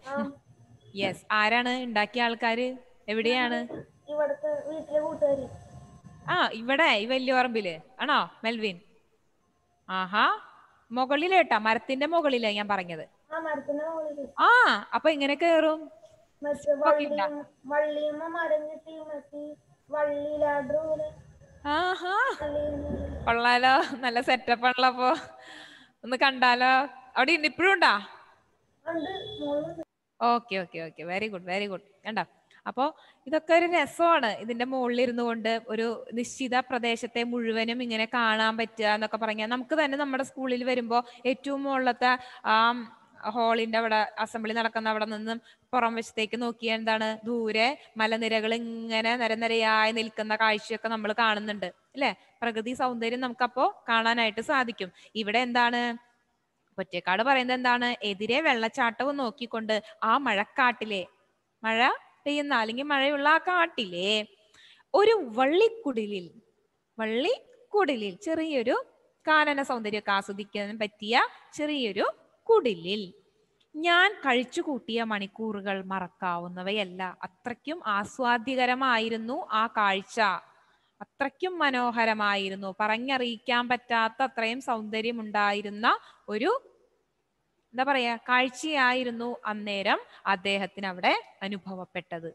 യെസ് ആരാണ് ഉണ്ടാക്കിയ ആൾക്കാര് എവിടെയാണ് ഇവിടുത്തെ വീട്ടിലെ കൂട്ടുകാര് ആ ഇവിടെ ഈ വലിയ പറമ്പില് ആണോ മെൽവിൻ ആഹാ മുകളിലേട്ടാ മരത്തിന്റെ മുകളിലാ ഞാൻ പറഞ്ഞത് ആ മരത്തിന്റെ മുകളില് ആ അപ്പൊ ഇങ്ങനെ കേറും മറ്റേ ഒക്കെ ഉണ്ടാ? വള്ളിയും വള്ളിയുമ്മ മരം കെട്ടി മറ്റേ വള്ളിയിലാടും പോലെ ആഹാ വള്ളിയിൽ കൊള്ളാലോ നല്ല സെറ്റപ്പ് ആണല്ലോ അപ്പൊ ഒന്ന് കണ്ടാലോ അവിടെ ഉണ്ട് ഇപ്പോഴും ഉണ്ടാ ഉണ്ട് മോളുണ്ട് okay okay okay very good very good കണ്ടോ അപ്പോ ഇതൊക്കെ ഒരു രസമാണ് ഇതിന്റെ മുകളിൽ ഇരുന്നു കൊണ്ട് ഒരു നിശ്ചിത പ്രദേശത്തെ മുഴുവനും ഇങ്ങനെ കാണാൻ പറ്റുക എന്നൊക്കെ പറഞ്ഞാൽ നമുക്ക് തന്നെ നമ്മുടെ സ്കൂളിൽ വരുമ്പോൾ ഏറ്റവും മുകളിലത്തെ ആ ഹാളിന്റെ അവിടെ അസംബ്ലി നടക്കുന്ന അവിടെ നിന്നും പുറം വശത്തേക്ക് നോക്കിയാൽ എന്താണ് ദൂരെ മലനിരകൾ ഇങ്ങനെ നിരനിരയായി നിൽക്കുന്ന കാഴ്ചയൊക്കെ നമ്മൾ കാണുന്നുണ്ട് അല്ലെ പ്രകൃതി സൗന്ദര്യം നമുക്കപ്പോ കാണാനായിട്ട് സാധിക്കും ഇവിടെ എന്താണ് ഒറ്റക്കാട് പറയുന്നത് എന്താണ് എതിരെ വെള്ളച്ചാട്ടവും നോക്കിക്കൊണ്ട് ആ മഴക്കാട്ടിലെ മഴ പെയ്യുന്ന അല്ലെങ്കിൽ മഴയുള്ള ആ കാട്ടിലെ ഒരു വള്ളിക്കുടിലിൽ വള്ളിക്കുടിലിൽ ചെറിയൊരു കാനന സൗന്ദര്യമൊക്കെ ആസ്വദിക്കാൻ പറ്റിയ ചെറിയൊരു കുടിലിൽ ഞാൻ കഴിച്ചു കൂട്ടിയ മണിക്കൂറുകൾ മറക്കാവുന്നവയല്ല അത്രയ്ക്കും ആസ്വാദ്യകരമായിരുന്നു ആ കാഴ്ച അത്രയ്ക്കും മനോഹരമായിരുന്നു പറഞ്ഞറിയിക്കാൻ പറ്റാത്ത അത്രയും സൗന്ദര്യമുണ്ടായിരുന്ന ഒരു എന്താ പറയാ കാഴ്ചയായിരുന്നു അന്നേരം അദ്ദേഹത്തിന് അവിടെ അനുഭവപ്പെട്ടത്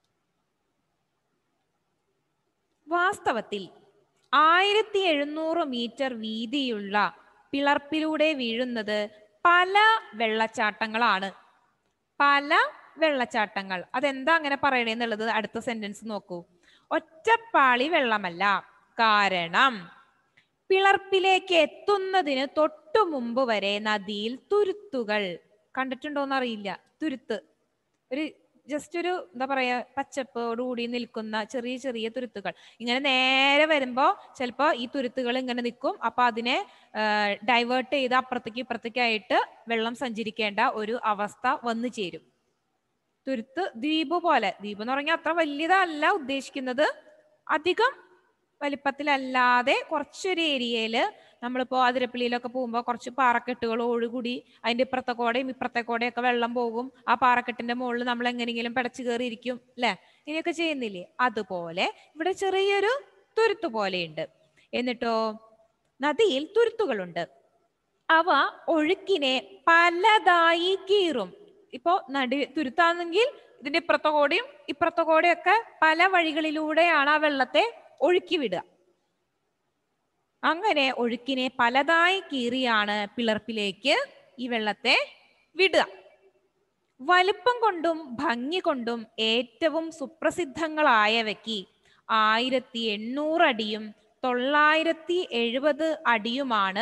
വാസ്തവത്തിൽ ആയിരത്തി എഴുന്നൂറ് മീറ്റർ വീതിയുള്ള പിളർപ്പിലൂടെ വീഴുന്നത് പല വെള്ളച്ചാട്ടങ്ങളാണ് പല വെള്ളച്ചാട്ടങ്ങൾ അതെന്താ അങ്ങനെ പറയണേന്നുള്ളത് അടുത്ത സെന്റൻസ് നോക്കൂ ഒറ്റപ്പാളി വെള്ളമല്ല കാരണം പിളർപ്പിലേക്ക് എത്തുന്നതിന് തൊട്ടു മുമ്പ് വരെ നദിയിൽ തുരുത്തുകൾ കണ്ടിട്ടുണ്ടോന്ന് അറിയില്ല തുരുത്ത് ഒരു ജസ്റ്റ് ഒരു എന്താ പറയാ പച്ചപ്പോടുകൂടി നിൽക്കുന്ന ചെറിയ ചെറിയ തുരുത്തുകൾ ഇങ്ങനെ നേരെ വരുമ്പോ ചിലപ്പോ ഈ തുരുത്തുകൾ ഇങ്ങനെ നിൽക്കും അപ്പൊ അതിനെ ഡൈവേർട്ട് ചെയ്ത് അപ്പുറത്തേക്ക് ഇപ്പുറത്തേക്കായിട്ട് വെള്ളം സഞ്ചരിക്കേണ്ട ഒരു അവസ്ഥ വന്നു ചേരും തുരുത്ത് ദ്വീപ് പോലെ ദ്വീപ് എന്ന് പറഞ്ഞാൽ അത്ര വലിയതല്ല ഉദ്ദേശിക്കുന്നത് അധികം വലിപ്പത്തിലല്ലാതെ കുറച്ചൊരു ഏരിയയില് നമ്മളിപ്പോ അതിരപ്പള്ളിയിലൊക്കെ പോകുമ്പോൾ കുറച്ച് പാറക്കെട്ടുകളോടുകൂടി അതിന്റെ ഇപ്പുറത്തെ കോടയും ഇപ്പുറത്തെ കോടയും ഒക്കെ വെള്ളം പോകും ആ പാറക്കെട്ടിന്റെ മുകളിൽ നമ്മൾ എങ്ങനെയെങ്കിലും പിടച്ചു കയറിയിരിക്കും അല്ലെ ഇങ്ങനെയൊക്കെ ചെയ്യുന്നില്ലേ അതുപോലെ ഇവിടെ ചെറിയൊരു തുരുത്ത് പോലെയുണ്ട് എന്നിട്ടോ നദിയിൽ തുരുത്തുകളുണ്ട് അവ ഒഴുക്കിനെ പലതായി കീറും ഇപ്പോ നടി തുരുത്താണെങ്കിൽ ഇതിന്റെ ഇപ്പുറത്തെ കോടയും ഇപ്പുറത്തെ കോടയൊക്കെ പല വഴികളിലൂടെയാണ് ആ വെള്ളത്തെ ഒഴുക്കി വിടുക അങ്ങനെ ഒഴുക്കിനെ പലതായി കീറിയാണ് പിളർപ്പിലേക്ക് ഈ വെള്ളത്തെ വിടുക വലുപ്പം കൊണ്ടും ഭംഗി കൊണ്ടും ഏറ്റവും സുപ്രസിദ്ധങ്ങളായവയ്ക്ക് ആയിരത്തി എണ്ണൂറ് അടിയും തൊള്ളായിരത്തി എഴുപത് അടിയുമാണ്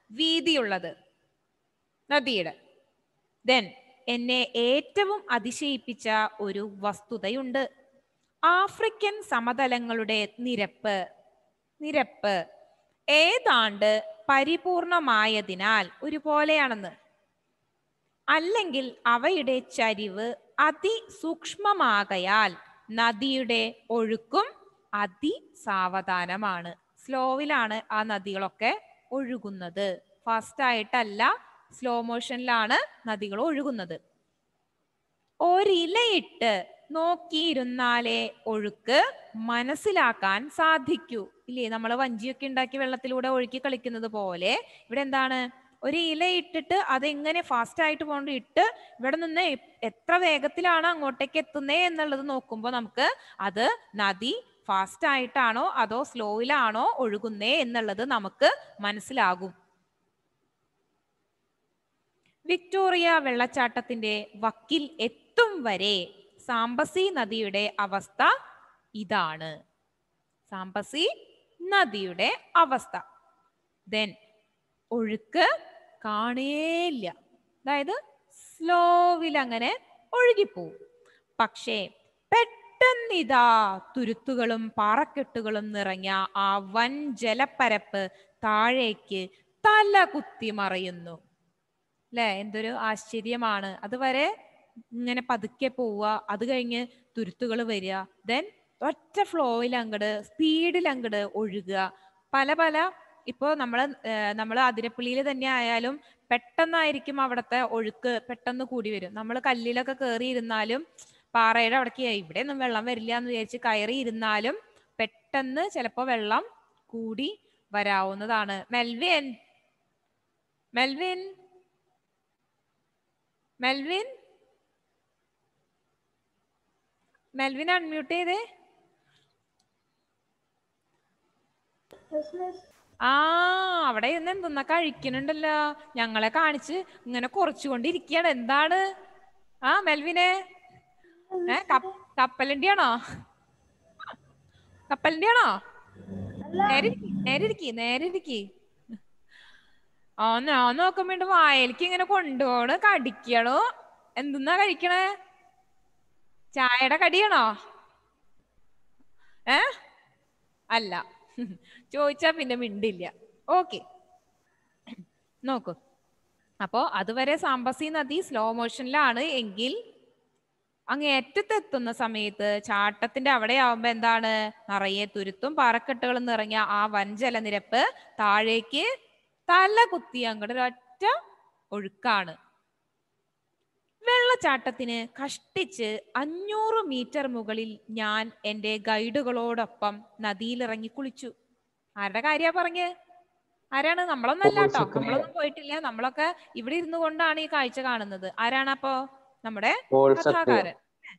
വീതിയുള്ളത് നദിയുടെ ദെൻ എന്നെ ഏറ്റവും അതിശയിപ്പിച്ച ഒരു വസ്തുതയുണ്ട് ആഫ്രിക്കൻ സമതലങ്ങളുടെ നിരപ്പ് നിരപ്പ് ഏതാണ്ട് പരിപൂർണമായതിനാൽ ഒരുപോലെയാണെന്ന് അല്ലെങ്കിൽ അവയുടെ ചരിവ് അതിസൂക്ഷ്മമാകയാൽ നദിയുടെ ഒഴുക്കും അതിസാവധാനമാണ് സ്ലോവിലാണ് ആ നദികളൊക്കെ ഒഴുകുന്നത് ഫാസ്റ്റ് ആയിട്ടല്ല സ്ലോ മോഷനിലാണ് നദികൾ ഒഴുകുന്നത് ഒരിലയിട്ട് നോക്കിയിരുന്നാലേ ഒഴുക്ക് മനസ്സിലാക്കാൻ സാധിക്കൂ ഇല്ലേ നമ്മൾ വഞ്ചിയൊക്കെ ഉണ്ടാക്കി വെള്ളത്തിലൂടെ ഒഴുക്കി കളിക്കുന്നത് പോലെ ഇവിടെ എന്താണ് ഒരു ഇല ഇട്ടിട്ട് അതെങ്ങനെ ഫാസ്റ്റ് ആയിട്ട് പോകേണ്ട ഇട്ട് ഇവിടെ നിന്ന് എ- എത്ര വേഗത്തിലാണ് അങ്ങോട്ടേക്ക് എത്തുന്നേ എന്നുള്ളത് നോക്കുമ്പോൾ നമുക്ക് അത് നദി ഫാസ്റ്റ് ആയിട്ടാണോ അതോ സ്ലോയിലാണോ ഒഴുകുന്നേ എന്നുള്ളത് നമുക്ക് മനസ്സിലാകും വിക്ടോറിയ വെള്ളച്ചാട്ടത്തിന്റെ വക്കിൽ എത്തും വരെ സാംബസി നദിയുടെ അവസ്ഥ ഇതാണ് സാംബസി നദിയുടെ അവസ്ഥ ദെൻ ഒഴുക്ക് കാണേയില്ല അതായത് സ്ലോവിൽ അങ്ങനെ ഒഴുകിപ്പോവും പക്ഷേ പെട്ടെന്നിതാ തുരുത്തുകളും പാറക്കെട്ടുകളും നിറഞ്ഞ ആ വൻ ജലപ്പരപ്പ് താഴേക്ക് തല കുത്തി മറയുന്നു അല്ലെ എന്തൊരു ആശ്ചര്യമാണ് അതുവരെ ഇങ്ങനെ പതുക്കെ പോവുക അത് കഴിഞ്ഞ് തുരുത്തുകൾ വരിക ദെൻ ഒറ്റ ഫ്ലോയിൽ അങ്ങട് സ്പീഡിൽ അങ്ങട് ഒഴുകുക പല പല ഇപ്പോ നമ്മള് നമ്മൾ അതിരപ്പള്ളിയിൽ തന്നെ ആയാലും പെട്ടെന്നായിരിക്കും അവിടുത്തെ ഒഴുക്ക് പെട്ടെന്ന് കൂടി വരും നമ്മൾ കല്ലിലൊക്കെ കയറി ഇരുന്നാലും പാറയുടെ അവിടേക്ക് ഇവിടെ ഒന്നും വെള്ളം വരില്ല എന്ന് വിചാരിച്ച് കയറി ഇരുന്നാലും പെട്ടെന്ന് ചിലപ്പോ വെള്ളം കൂടി വരാവുന്നതാണ് Melvin Melvin Melvin Melvin unmute ചെയ്തേ ആ അവിടെ ഇരുന്ന് എന്തെന്നാ കഴിക്കണുണ്ടല്ലോ ഞങ്ങളെ കാണിച്ച് ഇങ്ങനെ കുറച്ചുകൊണ്ടിരിക്കുകയാണ് എന്താണ് ആ മെൽവിനെ ഏ കപ്പ- കപ്പലിന്റെ ആണോ കപ്പലിന്റെ ആണോ നേരെ ഇരിക്ക്, നേരെ ഇരിക്കി നേരെ ഇരിക്കി ആ ഞാൻ നോക്കുമ്പോ വായലേക്ക് ഇങ്ങനെ കൊണ്ടുപോണ് കടിക്കണു എന്തെന്നാ കഴിക്കണേ ചായയുടെ കടിയാണോ ഏ അല്ല ചോദിച്ചാ പിന്നെ മിണ്ടില്ല ഓക്കെ നോക്കൂ അപ്പോ അതുവരെ സാംബസി നദി സ്ലോ മോഷനിലാണ് എങ്കിൽ അങ്ങ് ഏറ്റത്തെത്തുന്ന സമയത്ത് ചാട്ടത്തിന്റെ അവിടെ ആവുമ്പോ എന്താണ് നിറയെ തുരുത്തും പാറക്കെട്ടുകളും നിറഞ്ഞ ആ വൻജലനിരപ്പ് താഴേക്ക് തല കുത്തി അങ്ങോട്ട് ഒരൊറ്റ ഒഴുക്കാണ് വെള്ളച്ചാട്ടത്തിന് കഷ്ടിച്ച് അഞ്ഞൂറ് മീറ്റർ മുകളിൽ ഞാൻ എൻ്റെ ഗൈഡുകളോടൊപ്പം നദിയിലിറങ്ങി കുളിച്ചു ആരുടെ കാര്യ പറഞ്ഞ് ആരാണ് നമ്മളൊന്നല്ല പോൾ കേട്ടോ സക്കറിയ. നമ്മളൊന്നും പോയിട്ടില്ല നമ്മളൊക്കെ ഇവിടെ ഇരുന്നു കൊണ്ടാണ് ഈ കാഴ്ച കാണുന്നത് ആരാണ് അപ്പോ നമ്മുടെ പോൾ സക്രിയ കഥാകാരൻ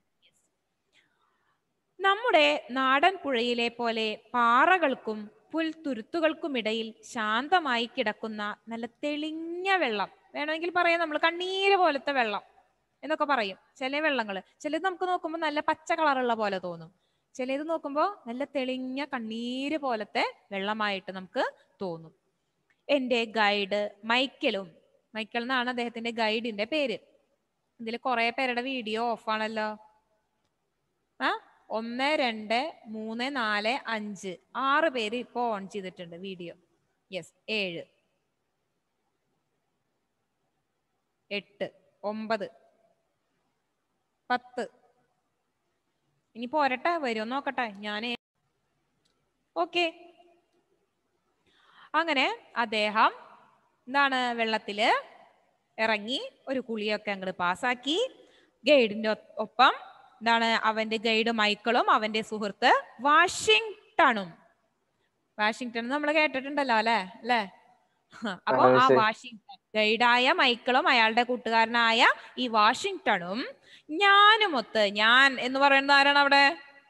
നമ്മുടെ നാടൻ പുഴയിലെ പോലെ പാറകൾക്കും പുൽത്തുരുത്തുകൾക്കുമിടയിൽ ശാന്തമായി കിടക്കുന്ന നല്ല തെളിഞ്ഞ വെള്ളം വേണമെങ്കിൽ പറയാം നമ്മൾ കണ്ണീര് പോലത്തെ വെള്ളം എന്നൊക്കെ പറയും ചില വെള്ളങ്ങള് ചിലത് നമുക്ക് നോക്കുമ്പോൾ നല്ല പച്ച കളറുള്ള പോലെ തോന്നും ചിലത് നോക്കുമ്പോൾ നല്ല തെളിഞ്ഞ കണ്ണീര് പോലത്തെ വെള്ളമായിട്ട് നമുക്ക് തോന്നും എൻ്റെ ഗൈഡ് മൈക്കലും മൈക്കൽ എന്നാണ് അദ്ദേഹത്തിന്റെ ഗൈഡിന്റെ പേര് ഇതിൽ കുറെ പേരുടെ വീഡിയോ ഓഫാണല്ലോ ആ ഒന്ന് രണ്ട് മൂന്ന് നാല് അഞ്ച് ആറ് പേര് ഇപ്പൊ ഓൺ ചെയ്തിട്ടുണ്ട് വീഡിയോ യെസ് ഏഴ് എട്ട് ഒമ്പത് പത്ത് ഇനി പോരട്ടെ വരുമോ നോക്കട്ടെ ഞാൻ ഓക്കെ അങ്ങനെ അദ്ദേഹം എന്താണ് വെള്ളത്തില് ഇറങ്ങി ഒരു കുളിയൊക്കെ അങ്ങോട്ട് പാസ്സാക്കി ഗൈഡിന്റെ ഒപ്പം എന്താണ് അവന്റെ ഗൈഡ് മൈക്കിളും അവന്റെ സുഹൃത്ത് വാഷിങ്ടണും വാഷിങ്ടൺ നമ്മൾ കേട്ടിട്ടുണ്ടല്ലോ അല്ലെ അല്ലെ അപ്പൊ ആ, ആ ശരി. വാഷിങ്ടൺ ഗൈഡായ മൈക്കിളും അയാളുടെ കൂട്ടുകാരനായ ഈ വാഷിങ്ടണും ഞാനുമൊത്ത് ഞാൻ എന്ന് പറയുന്നത് ആരാണ് അവിടെ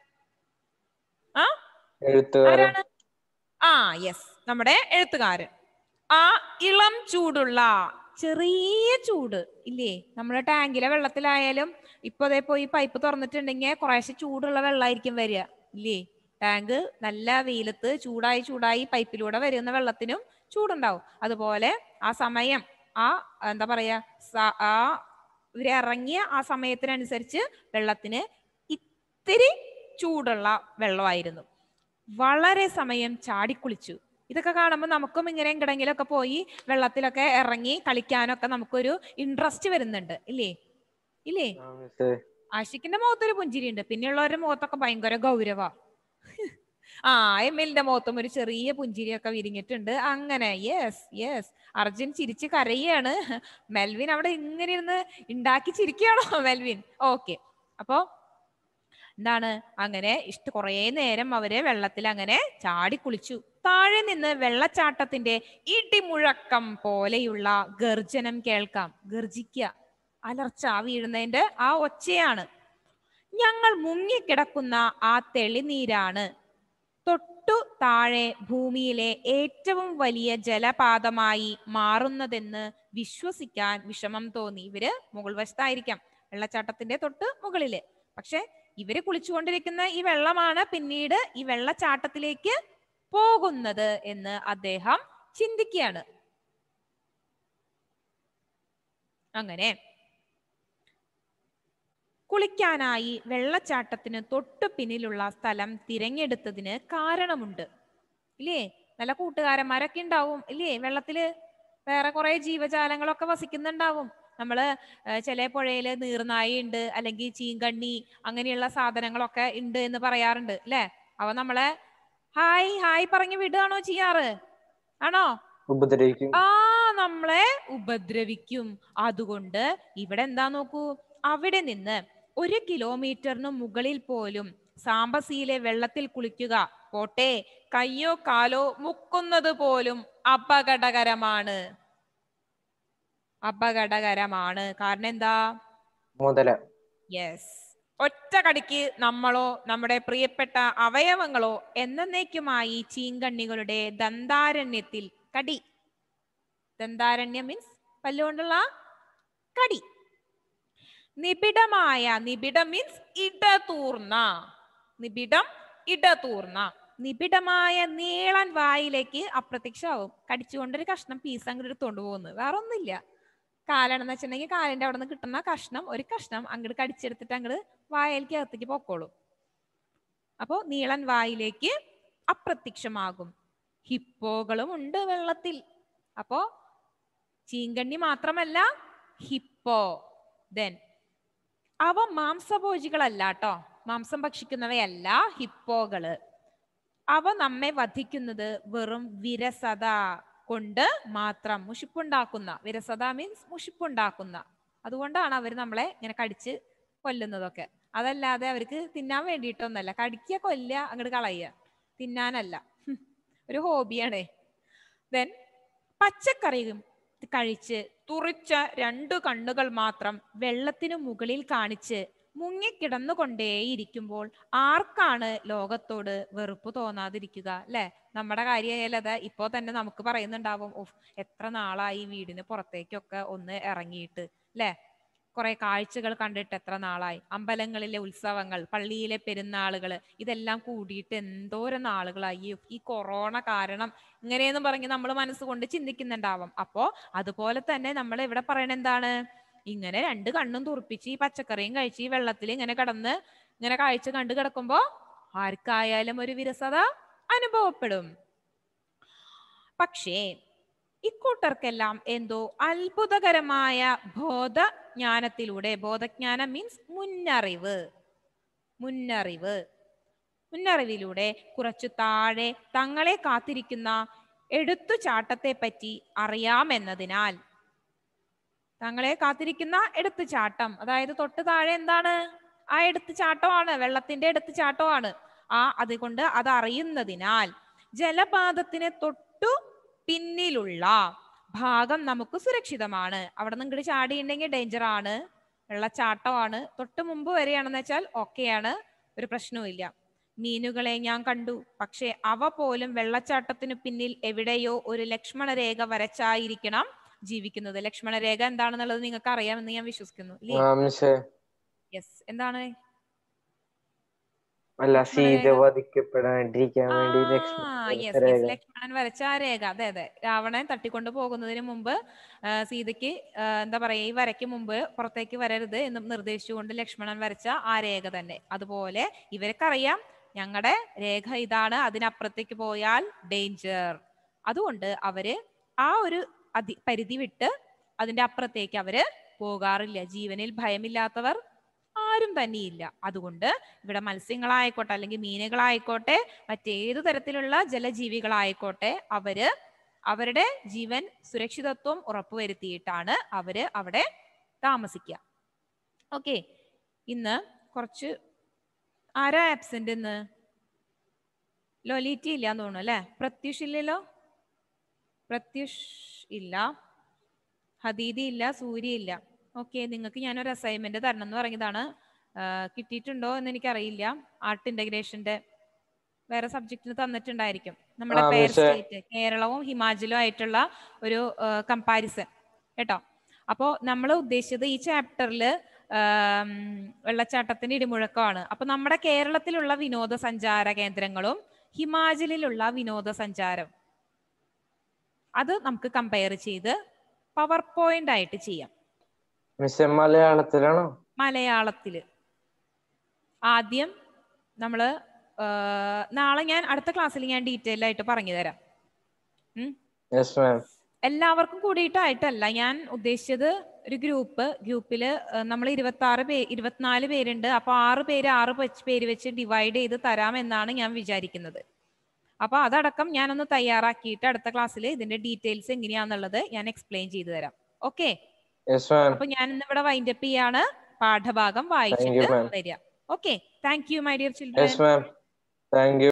ആ എഴുത്തുകാരൻ ആരാണ് ആ യെസ് നമ്മുടെ എഴുത്തുകാരൻ ആ ഇളം ചൂടുള്ള ചെറിയ ചൂട് ഇല്ലേ നമ്മുടെ ടാങ്കിലെ വെള്ളത്തിലായാലും ഇപ്പൊ അതേ പോയി പൈപ്പ് തുറന്നിട്ടുണ്ടെങ്കിൽ കുറേശ്ശെ ചൂടുള്ള വെള്ളമായിരിക്കും വരിക ഇല്ലേ ടാങ്ക് നല്ല വെയിലത്ത് ചൂടായി ചൂടായി പൈപ്പിലൂടെ വരുന്ന വെള്ളത്തിനും ചൂടുണ്ടാവും അതുപോലെ ആ സമയം ആ എന്താ പറയാ സ- ആ ഇവരിറങ്ങിയ ആ സമയത്തിനനുസരിച്ച് വെള്ളത്തിന് ഇത്തിരി ചൂടുള്ള വെള്ളമായിരുന്നു വളരെ സമയം ചാടിക്കുളിച്ചു ഇതൊക്കെ കാണുമ്പോൾ നമുക്കും ഇങ്ങനെ എങ്കിടെങ്കിലൊക്കെ പോയി വെള്ളത്തിലൊക്കെ ഇറങ്ങി കളിക്കാനൊക്കെ നമുക്കൊരു ഇൻട്രസ്റ്റ് വരുന്നുണ്ട് ഇല്ലേ ഇല്ലേ ആ മിസ്സേ ആഷിക്കിന്റെ മുഖത്തൊരു പുഞ്ചിരിയുണ്ട് പിന്നെയുള്ളവരുടെ മുഖത്തൊക്കെ ഭയങ്കര ഗൗരവ ആ എമ്മിലിന്റെ മുഖത്തും ഒരു ചെറിയ പുഞ്ചിരിയൊക്കെ വിരിഞ്ഞിട്ടുണ്ട് അങ്ങനെ യെസ് യെസ് അർജുൻ ചിരിച്ച് കരയാണ് മെൽവിൻ അവിടെ ഇങ്ങനെ ഇരുന്ന് ഉണ്ടാക്കി ചിരിക്കുകയാണോ മെൽവിൻ ഓക്കെ അപ്പോ എന്താണ് അങ്ങനെ ഇഷ്ട കുറേ നേരം അവര് വെള്ളത്തിൽ അങ്ങനെ ചാടി കുളിച്ചു താഴെ നിന്ന് വെള്ളച്ചാട്ടത്തിന്റെ ഇടിമുഴക്കം പോലെയുള്ള ഗർജനം കേൾക്കാം ഗർജിക്കുക അലർച്ച വീഴുന്നതിന്റെ ആ ഒച്ചയാണ് ഞങ്ങൾ മുങ്ങിക്കിടക്കുന്ന ആ തെളിനീരാണ് തൊട്ടു താഴെ ഭൂമിയിലെ ഏറ്റവും വലിയ ജലപാതമായി മാറുന്നതെന്ന് വിശ്വസിക്കാൻ വിഷമം തോന്നി ഇവര് മുകൾ വശത്തായിരിക്കാം വെള്ളച്ചാട്ടത്തിന്റെ തൊട്ട് മുകളില് പക്ഷെ ഇവര് കുളിച്ചുകൊണ്ടിരിക്കുന്ന ഈ വെള്ളമാണ് പിന്നീട് ഈ വെള്ളച്ചാട്ടത്തിലേക്ക് പോകുന്നത് എന്ന് അദ്ദേഹം ചിന്തിക്കുകയാണ് അങ്ങനെ കുളിക്കാനായി വെള്ളച്ചാട്ടത്തിന് തൊട്ടു പിന്നിലുള്ള സ്ഥലം തിരഞ്ഞെടുത്തതിന് കാരണമുണ്ട് ഇല്ലേ നല്ല കൂട്ടുകാരന്മാരൊക്കെ ഉണ്ടാവും ഇല്ലേ വെള്ളത്തില് വേറെ കുറെ ജീവജാലങ്ങളൊക്കെ വസിക്കുന്നുണ്ടാവും നമ്മള് ഏർ ചില പുഴയില് നീർനായി ഉണ്ട് അല്ലെങ്കിൽ ചീങ്കണ്ണി അങ്ങനെയുള്ള സാധനങ്ങളൊക്കെ ഉണ്ട് എന്ന് പറയാറുണ്ട് അല്ലേ അവ നമ്മളെ ഹായ് ഹായ് പറഞ്ഞു വിടുകയാണോ ചെയ്യാറ് ആണോ ഉപദ്രവിക്കും ആ നമ്മളെ ഉപദ്രവിക്കും അതുകൊണ്ട് ഇവിടെ എന്താ നോക്കൂ അവിടെ നിന്ന് ഒരു കിലോമീറ്ററിന് മുകളിൽ പോലും സാമ്പസിയിലെ വെള്ളത്തിൽ കുളിക്കുക പോട്ടെ കയ്യോ കാലോ മുക്കുന്നത് പോലും അപകടകരമാണ് അപകടകരമാണ് കാരണം എന്താ മുതല യെസ് ഒറ്റ കടിക്ക് നമ്മളോ നമ്മുടെ പ്രിയപ്പെട്ട അവയവങ്ങളോ എന്നേക്കുമായി ചീങ്കണ്ണികളുടെ ദന്താരണ്യത്തിൽ കടി ദന്താരണ്യം മീൻസ് പല്ലുകൊണ്ടുള്ള കടി നിബിഡമായ നിബിഡം മീൻസ് ഇടതൂർന്ന നിബിഡം ഇടതൂർന്ന നിബിഡമായ നീളൻ വായിലേക്ക് അപ്രത്യക്ഷമാവും കടിച്ചുകൊണ്ടൊരു കഷ്ണം പീസ് അങ്ങോട്ട് എടുത്തോണ്ട് പോകുന്നു വേറെ ഒന്നുമില്ല കാലാണെന്ന് വെച്ചിട്ടുണ്ടെങ്കിൽ കാലിന്റെ അവിടെ നിന്ന് കിട്ടുന്ന കഷ്ണം ഒരു കഷ്ണം അങ്ങോട്ട് കടിച്ചെടുത്തിട്ട് അങ്ങോട്ട് വായയിലേക്ക് അകത്തേക്ക് പൊക്കോളും അപ്പോ നീളൻ വായിലേക്ക് അപ്രത്യക്ഷമാകും ഹിപ്പോകളും ഉണ്ട് വെള്ളത്തിൽ അപ്പോ ചീങ്കണ്ണി മാത്രമല്ല ഹിപ്പോ ദെൻ അവ മാംസഭോജികളല്ല കേട്ടോ മാംസം ഭക്ഷിക്കുന്നവയല്ല ഹിപ്പോകള് അവ നമ്മെ വധിക്കുന്നത് വെറും വിരസത കൊണ്ട് മാത്രം മുഷിപ്പുണ്ടാക്കുന്ന വിരസത മീൻസ് മുഷിപ്പുണ്ടാക്കുന്ന അതുകൊണ്ടാണ് അവർ നമ്മളെ ഇങ്ങനെ കടിച്ച് കൊല്ലുന്നതൊക്കെ അതല്ലാതെ അവർക്ക് തിന്നാൻ വേണ്ടിയിട്ടൊന്നല്ല കടിക്കുക കൊല്ലുക അങ്ങോട്ട് കളയുക തിന്നാനല്ല ഹും. ഒരു ഹോബിയാണേ ദെൻ പച്ചക്കറിയും കഴിച്ച് തുറിച്ച രണ്ടു കണ്ണുകൾ മാത്രം വെള്ളത്തിനു മുകളിൽ കാണിച്ച് മുങ്ങിക്കിടന്നുകൊണ്ടേയിരിക്കുമ്പോൾ ആർക്കാണ് ലോകത്തോട് വെറുപ്പ് തോന്നാതിരിക്കുക അല്ലെ നമ്മുടെ കാര്യമായാലും അത് ഇപ്പോ തന്നെ നമുക്ക് പറയുന്നുണ്ടാവും ഓഫ് എത്ര നാളായി വീടിന് പുറത്തേക്കൊക്കെ ഒന്ന് ഇറങ്ങിയിട്ട് അല്ലെ കുറെ കാഴ്ചകൾ കണ്ടിട്ട് എത്ര നാളായി അമ്പലങ്ങളിലെ ഉത്സവങ്ങൾ പള്ളിയിലെ പെരുന്നാളുകൾ ഇതെല്ലാം കൂടിയിട്ട് എന്തോരം നാളുകളായി ഈ- ഈ കൊറോണ കാരണം ഇങ്ങനെയെന്ന് പറഞ്ഞ് നമ്മൾ മനസ്സുകൊണ്ട് ചിന്തിക്കുന്നുണ്ടാവാം അപ്പോ അതുപോലെ തന്നെ നമ്മൾ ഇവിടെ പറയണ എന്താണ് ഇങ്ങനെ രണ്ട് കണ്ണും തുറപ്പിച്ച് ഈ പച്ചക്കറിയും കഴിച്ച് ഈ വെള്ളത്തിൽ ഇങ്ങനെ കിടന്ന് ഇങ്ങനെ കാഴ്ച കണ്ടു കിടക്കുമ്പോ ആർക്കായാലും ഒരു വിരസത അനുഭവപ്പെടും പക്ഷേ ഇക്കൂട്ടർക്കെല്ലാം എന്തോ അത്ഭുതകരമായ ബോധജ്ഞാനത്തിലൂടെ ബോധജ്ഞാനം മീൻസ് മുന്നറിവ് മുന്നറിവ് മുന്നറിവിലൂടെ കുറച്ചു താഴെ തങ്ങളെ കാത്തിരിക്കുന്ന എടുത്തുചാട്ടത്തെ പറ്റി അറിയാമെന്നതിനാൽ തങ്ങളെ കാത്തിരിക്കുന്ന എടുത്തുചാട്ടം അതായത് തൊട്ട് താഴെ എന്താണ് ആ എടുത്തുചാട്ടമാണ് വെള്ളത്തിന്റെ എടുത്തുചാട്ടമാണ് ആ അതുകൊണ്ട് അത് അറിയുന്നതിനാൽ ജലപാതത്തിന് തൊട്ടു പിന്നിലുള്ള ഭാഗം നമുക്ക് സുരക്ഷിതമാണ് അവിടെ നിന്ന് ഇങ്ങോട്ട് ചാടിയുണ്ടെങ്കിൽ ഡേഞ്ചർ ആണ് വെള്ളച്ചാട്ടമാണ് തൊട്ട് മുമ്പ് വരെയാണെന്ന് വെച്ചാൽ ഓക്കെയാണ് ഒരു പ്രശ്നവുമില്ല മീനുകളെ ഞാൻ കണ്ടു പക്ഷെ അവ പോലും വെള്ളച്ചാട്ടത്തിനു പിന്നിൽ എവിടെയോ ഒരു ലക്ഷ്മണരേഖ വരച്ചായിരിക്കണം ജീവിക്കുന്നത് ലക്ഷ്മണരേഖ എന്താണെന്നുള്ളത് നിങ്ങൾക്ക് അറിയാമെന്ന് ഞാൻ വിശ്വസിക്കുന്നു ഇല്ലേ ആ മിസ്സേ യെസ് എന്താണ് അല്ല ലക്ഷ്മണ സീത രേഖ വധിക്കപ്പെടാണ്ടിരിക്കാൻ വേണ്ടി ആ ലക്ഷ്മണൻ യെസ് വരച്ച യെസ് രേഖ ലക്ഷ്മണൻ വരച്ച ആ രേഖ അതെ അതെ രാവണൻ തട്ടിക്കൊണ്ട് പോകുന്നതിന് മുമ്പ് ആ, സീതയ്ക്ക് ആ, എന്താ പറയാ ഈ വരയ്ക്ക് മുമ്പ് പുറത്തേക്ക് വരരുത് എന്ന് നിർദ്ദേശിച്ചുകൊണ്ട് ലക്ഷ്മണൻ വരച്ച ആ രേഖ തന്നെ അതുപോലെ ഇവർക്കറിയാം ഞങ്ങളുടെ രേഖ ഇതാണ് അതിനപ്പുറത്തേക്ക് പോയാൽ ഡേഞ്ചർ അതുകൊണ്ട് അവര് ആ ഒരു അതി പരിധി വിട്ട് അതിന്റെ അപ്പുറത്തേക്ക് അവര് പോകാറില്ല ജീവനിൽ ഭയമില്ലാത്തവർ ആരും തന്നെയില്ല അതുകൊണ്ട് ഇവിടെ മത്സ്യങ്ങളായിക്കോട്ടെ അല്ലെങ്കിൽ മീനുകളായിക്കോട്ടെ മറ്റേതു തരത്തിലുള്ള ജലജീവികളായിക്കോട്ടെ അവര് അവരുടെ ജീവൻ സുരക്ഷിതത്വം ഉറപ്പുവരുത്തിയിട്ടാണ് അവര് അവിടെ താമസിക്കുക ഓക്കെ ഇന്ന് കുറച്ച് ആരാ ആബ്സെന്റ് ഇന്ന് ലൊലീറ്റി ഇല്ല എന്ന് തോന്നുന്നു അല്ലെ പ്രത്യുഷ് ഇല്ലല്ലോ പ്രത്യുഷ് ഇല്ല ഹദീദി ഇല്ല സൂര്യ ഇല്ല ഓക്കെ നിങ്ങൾക്ക് ഞാനൊരു അസൈൻമെന്റ് തരണം എന്ന് പറഞ്ഞതാണ് ആ, കിട്ടിയിട്ടുണ്ടോ എന്ന് എനിക്കറിയില്ല ആർട്ട് ഇന്റഗ്രേഷന്റെ വേറെ സബ്ജക്റ്റിന് തന്നിട്ടുണ്ടായിരിക്കും നമ്മുടെ ആ, പേർ മിസ്സേ. സ്റ്റേറ്റ് കേരളവും ഹിമാചലും ആയിട്ടുള്ള ഒരു കമ്പാരിസൺ കേട്ടോ അപ്പോൾ നമ്മൾ ഉദ്ദേശിച്ചത് ഈ ചാപ്റ്ററിൽ വെള്ളച്ചാട്ടത്തിന്റെ ഇടിമുഴക്കമാണ് അപ്പൊ നമ്മുടെ കേരളത്തിലുള്ള വിനോദസഞ്ചാര കേന്ദ്രങ്ങളും ഹിമാചലിലുള്ള വിനോദസഞ്ചാരം അത് നമുക്ക് കമ്പയർ ചെയ്ത് പവർ പോയിന്റ് ആയിട്ട് ചെയ്യാം മിസ് മലയാളത്തിലാണോ മലയാളത്തില് ആദ്യം നമ്മള് ആ, നാളെ ഞാൻ അടുത്ത ക്ലാസ്സിൽ ഞാൻ ഡീറ്റെയിൽ ആയിട്ട് പറഞ്ഞു തരാം ഉം. യെസ് മാം എല്ലാവർക്കും കൂടിയിട്ടായിട്ടല്ല ഞാൻ ഉദ്ദേശിച്ചത് ഒരു ഗ്രൂപ്പ് ഗ്രൂപ്പിൽ നമ്മൾ ഇരുപത്തി ആറ് പേ ഇരുപത്തിനാല് പേരുണ്ട് അപ്പൊ ആറ് പേര് ആറ് വെച്ച് പേര് വെച്ച് ഡിവൈഡ് ചെയ്ത് തരാം എന്നാണ് ഞാൻ വിചാരിക്കുന്നത് അപ്പൊ അതടക്കം ഞാനൊന്ന് തയ്യാറാക്കിയിട്ട് അടുത്ത ക്ലാസ്സിൽ ഇതിന്റെ ഡീറ്റെയിൽസ് എങ്ങനെയാന്നുള്ളത് ഞാൻ എക്സ്പ്ലെയിൻ ചെയ്തു തരാം ഓക്കെ യെസ് മാം അപ്പൊ ഞാൻ ഇന്ന് ഇവിടെ വൈൻഡപ്പ് ചെയ്യാണ് പാഠഭാഗം താങ്ക് യു വായിച്ചിട്ട് മാം വരിക okay thank you my dear children yes ma'am thank U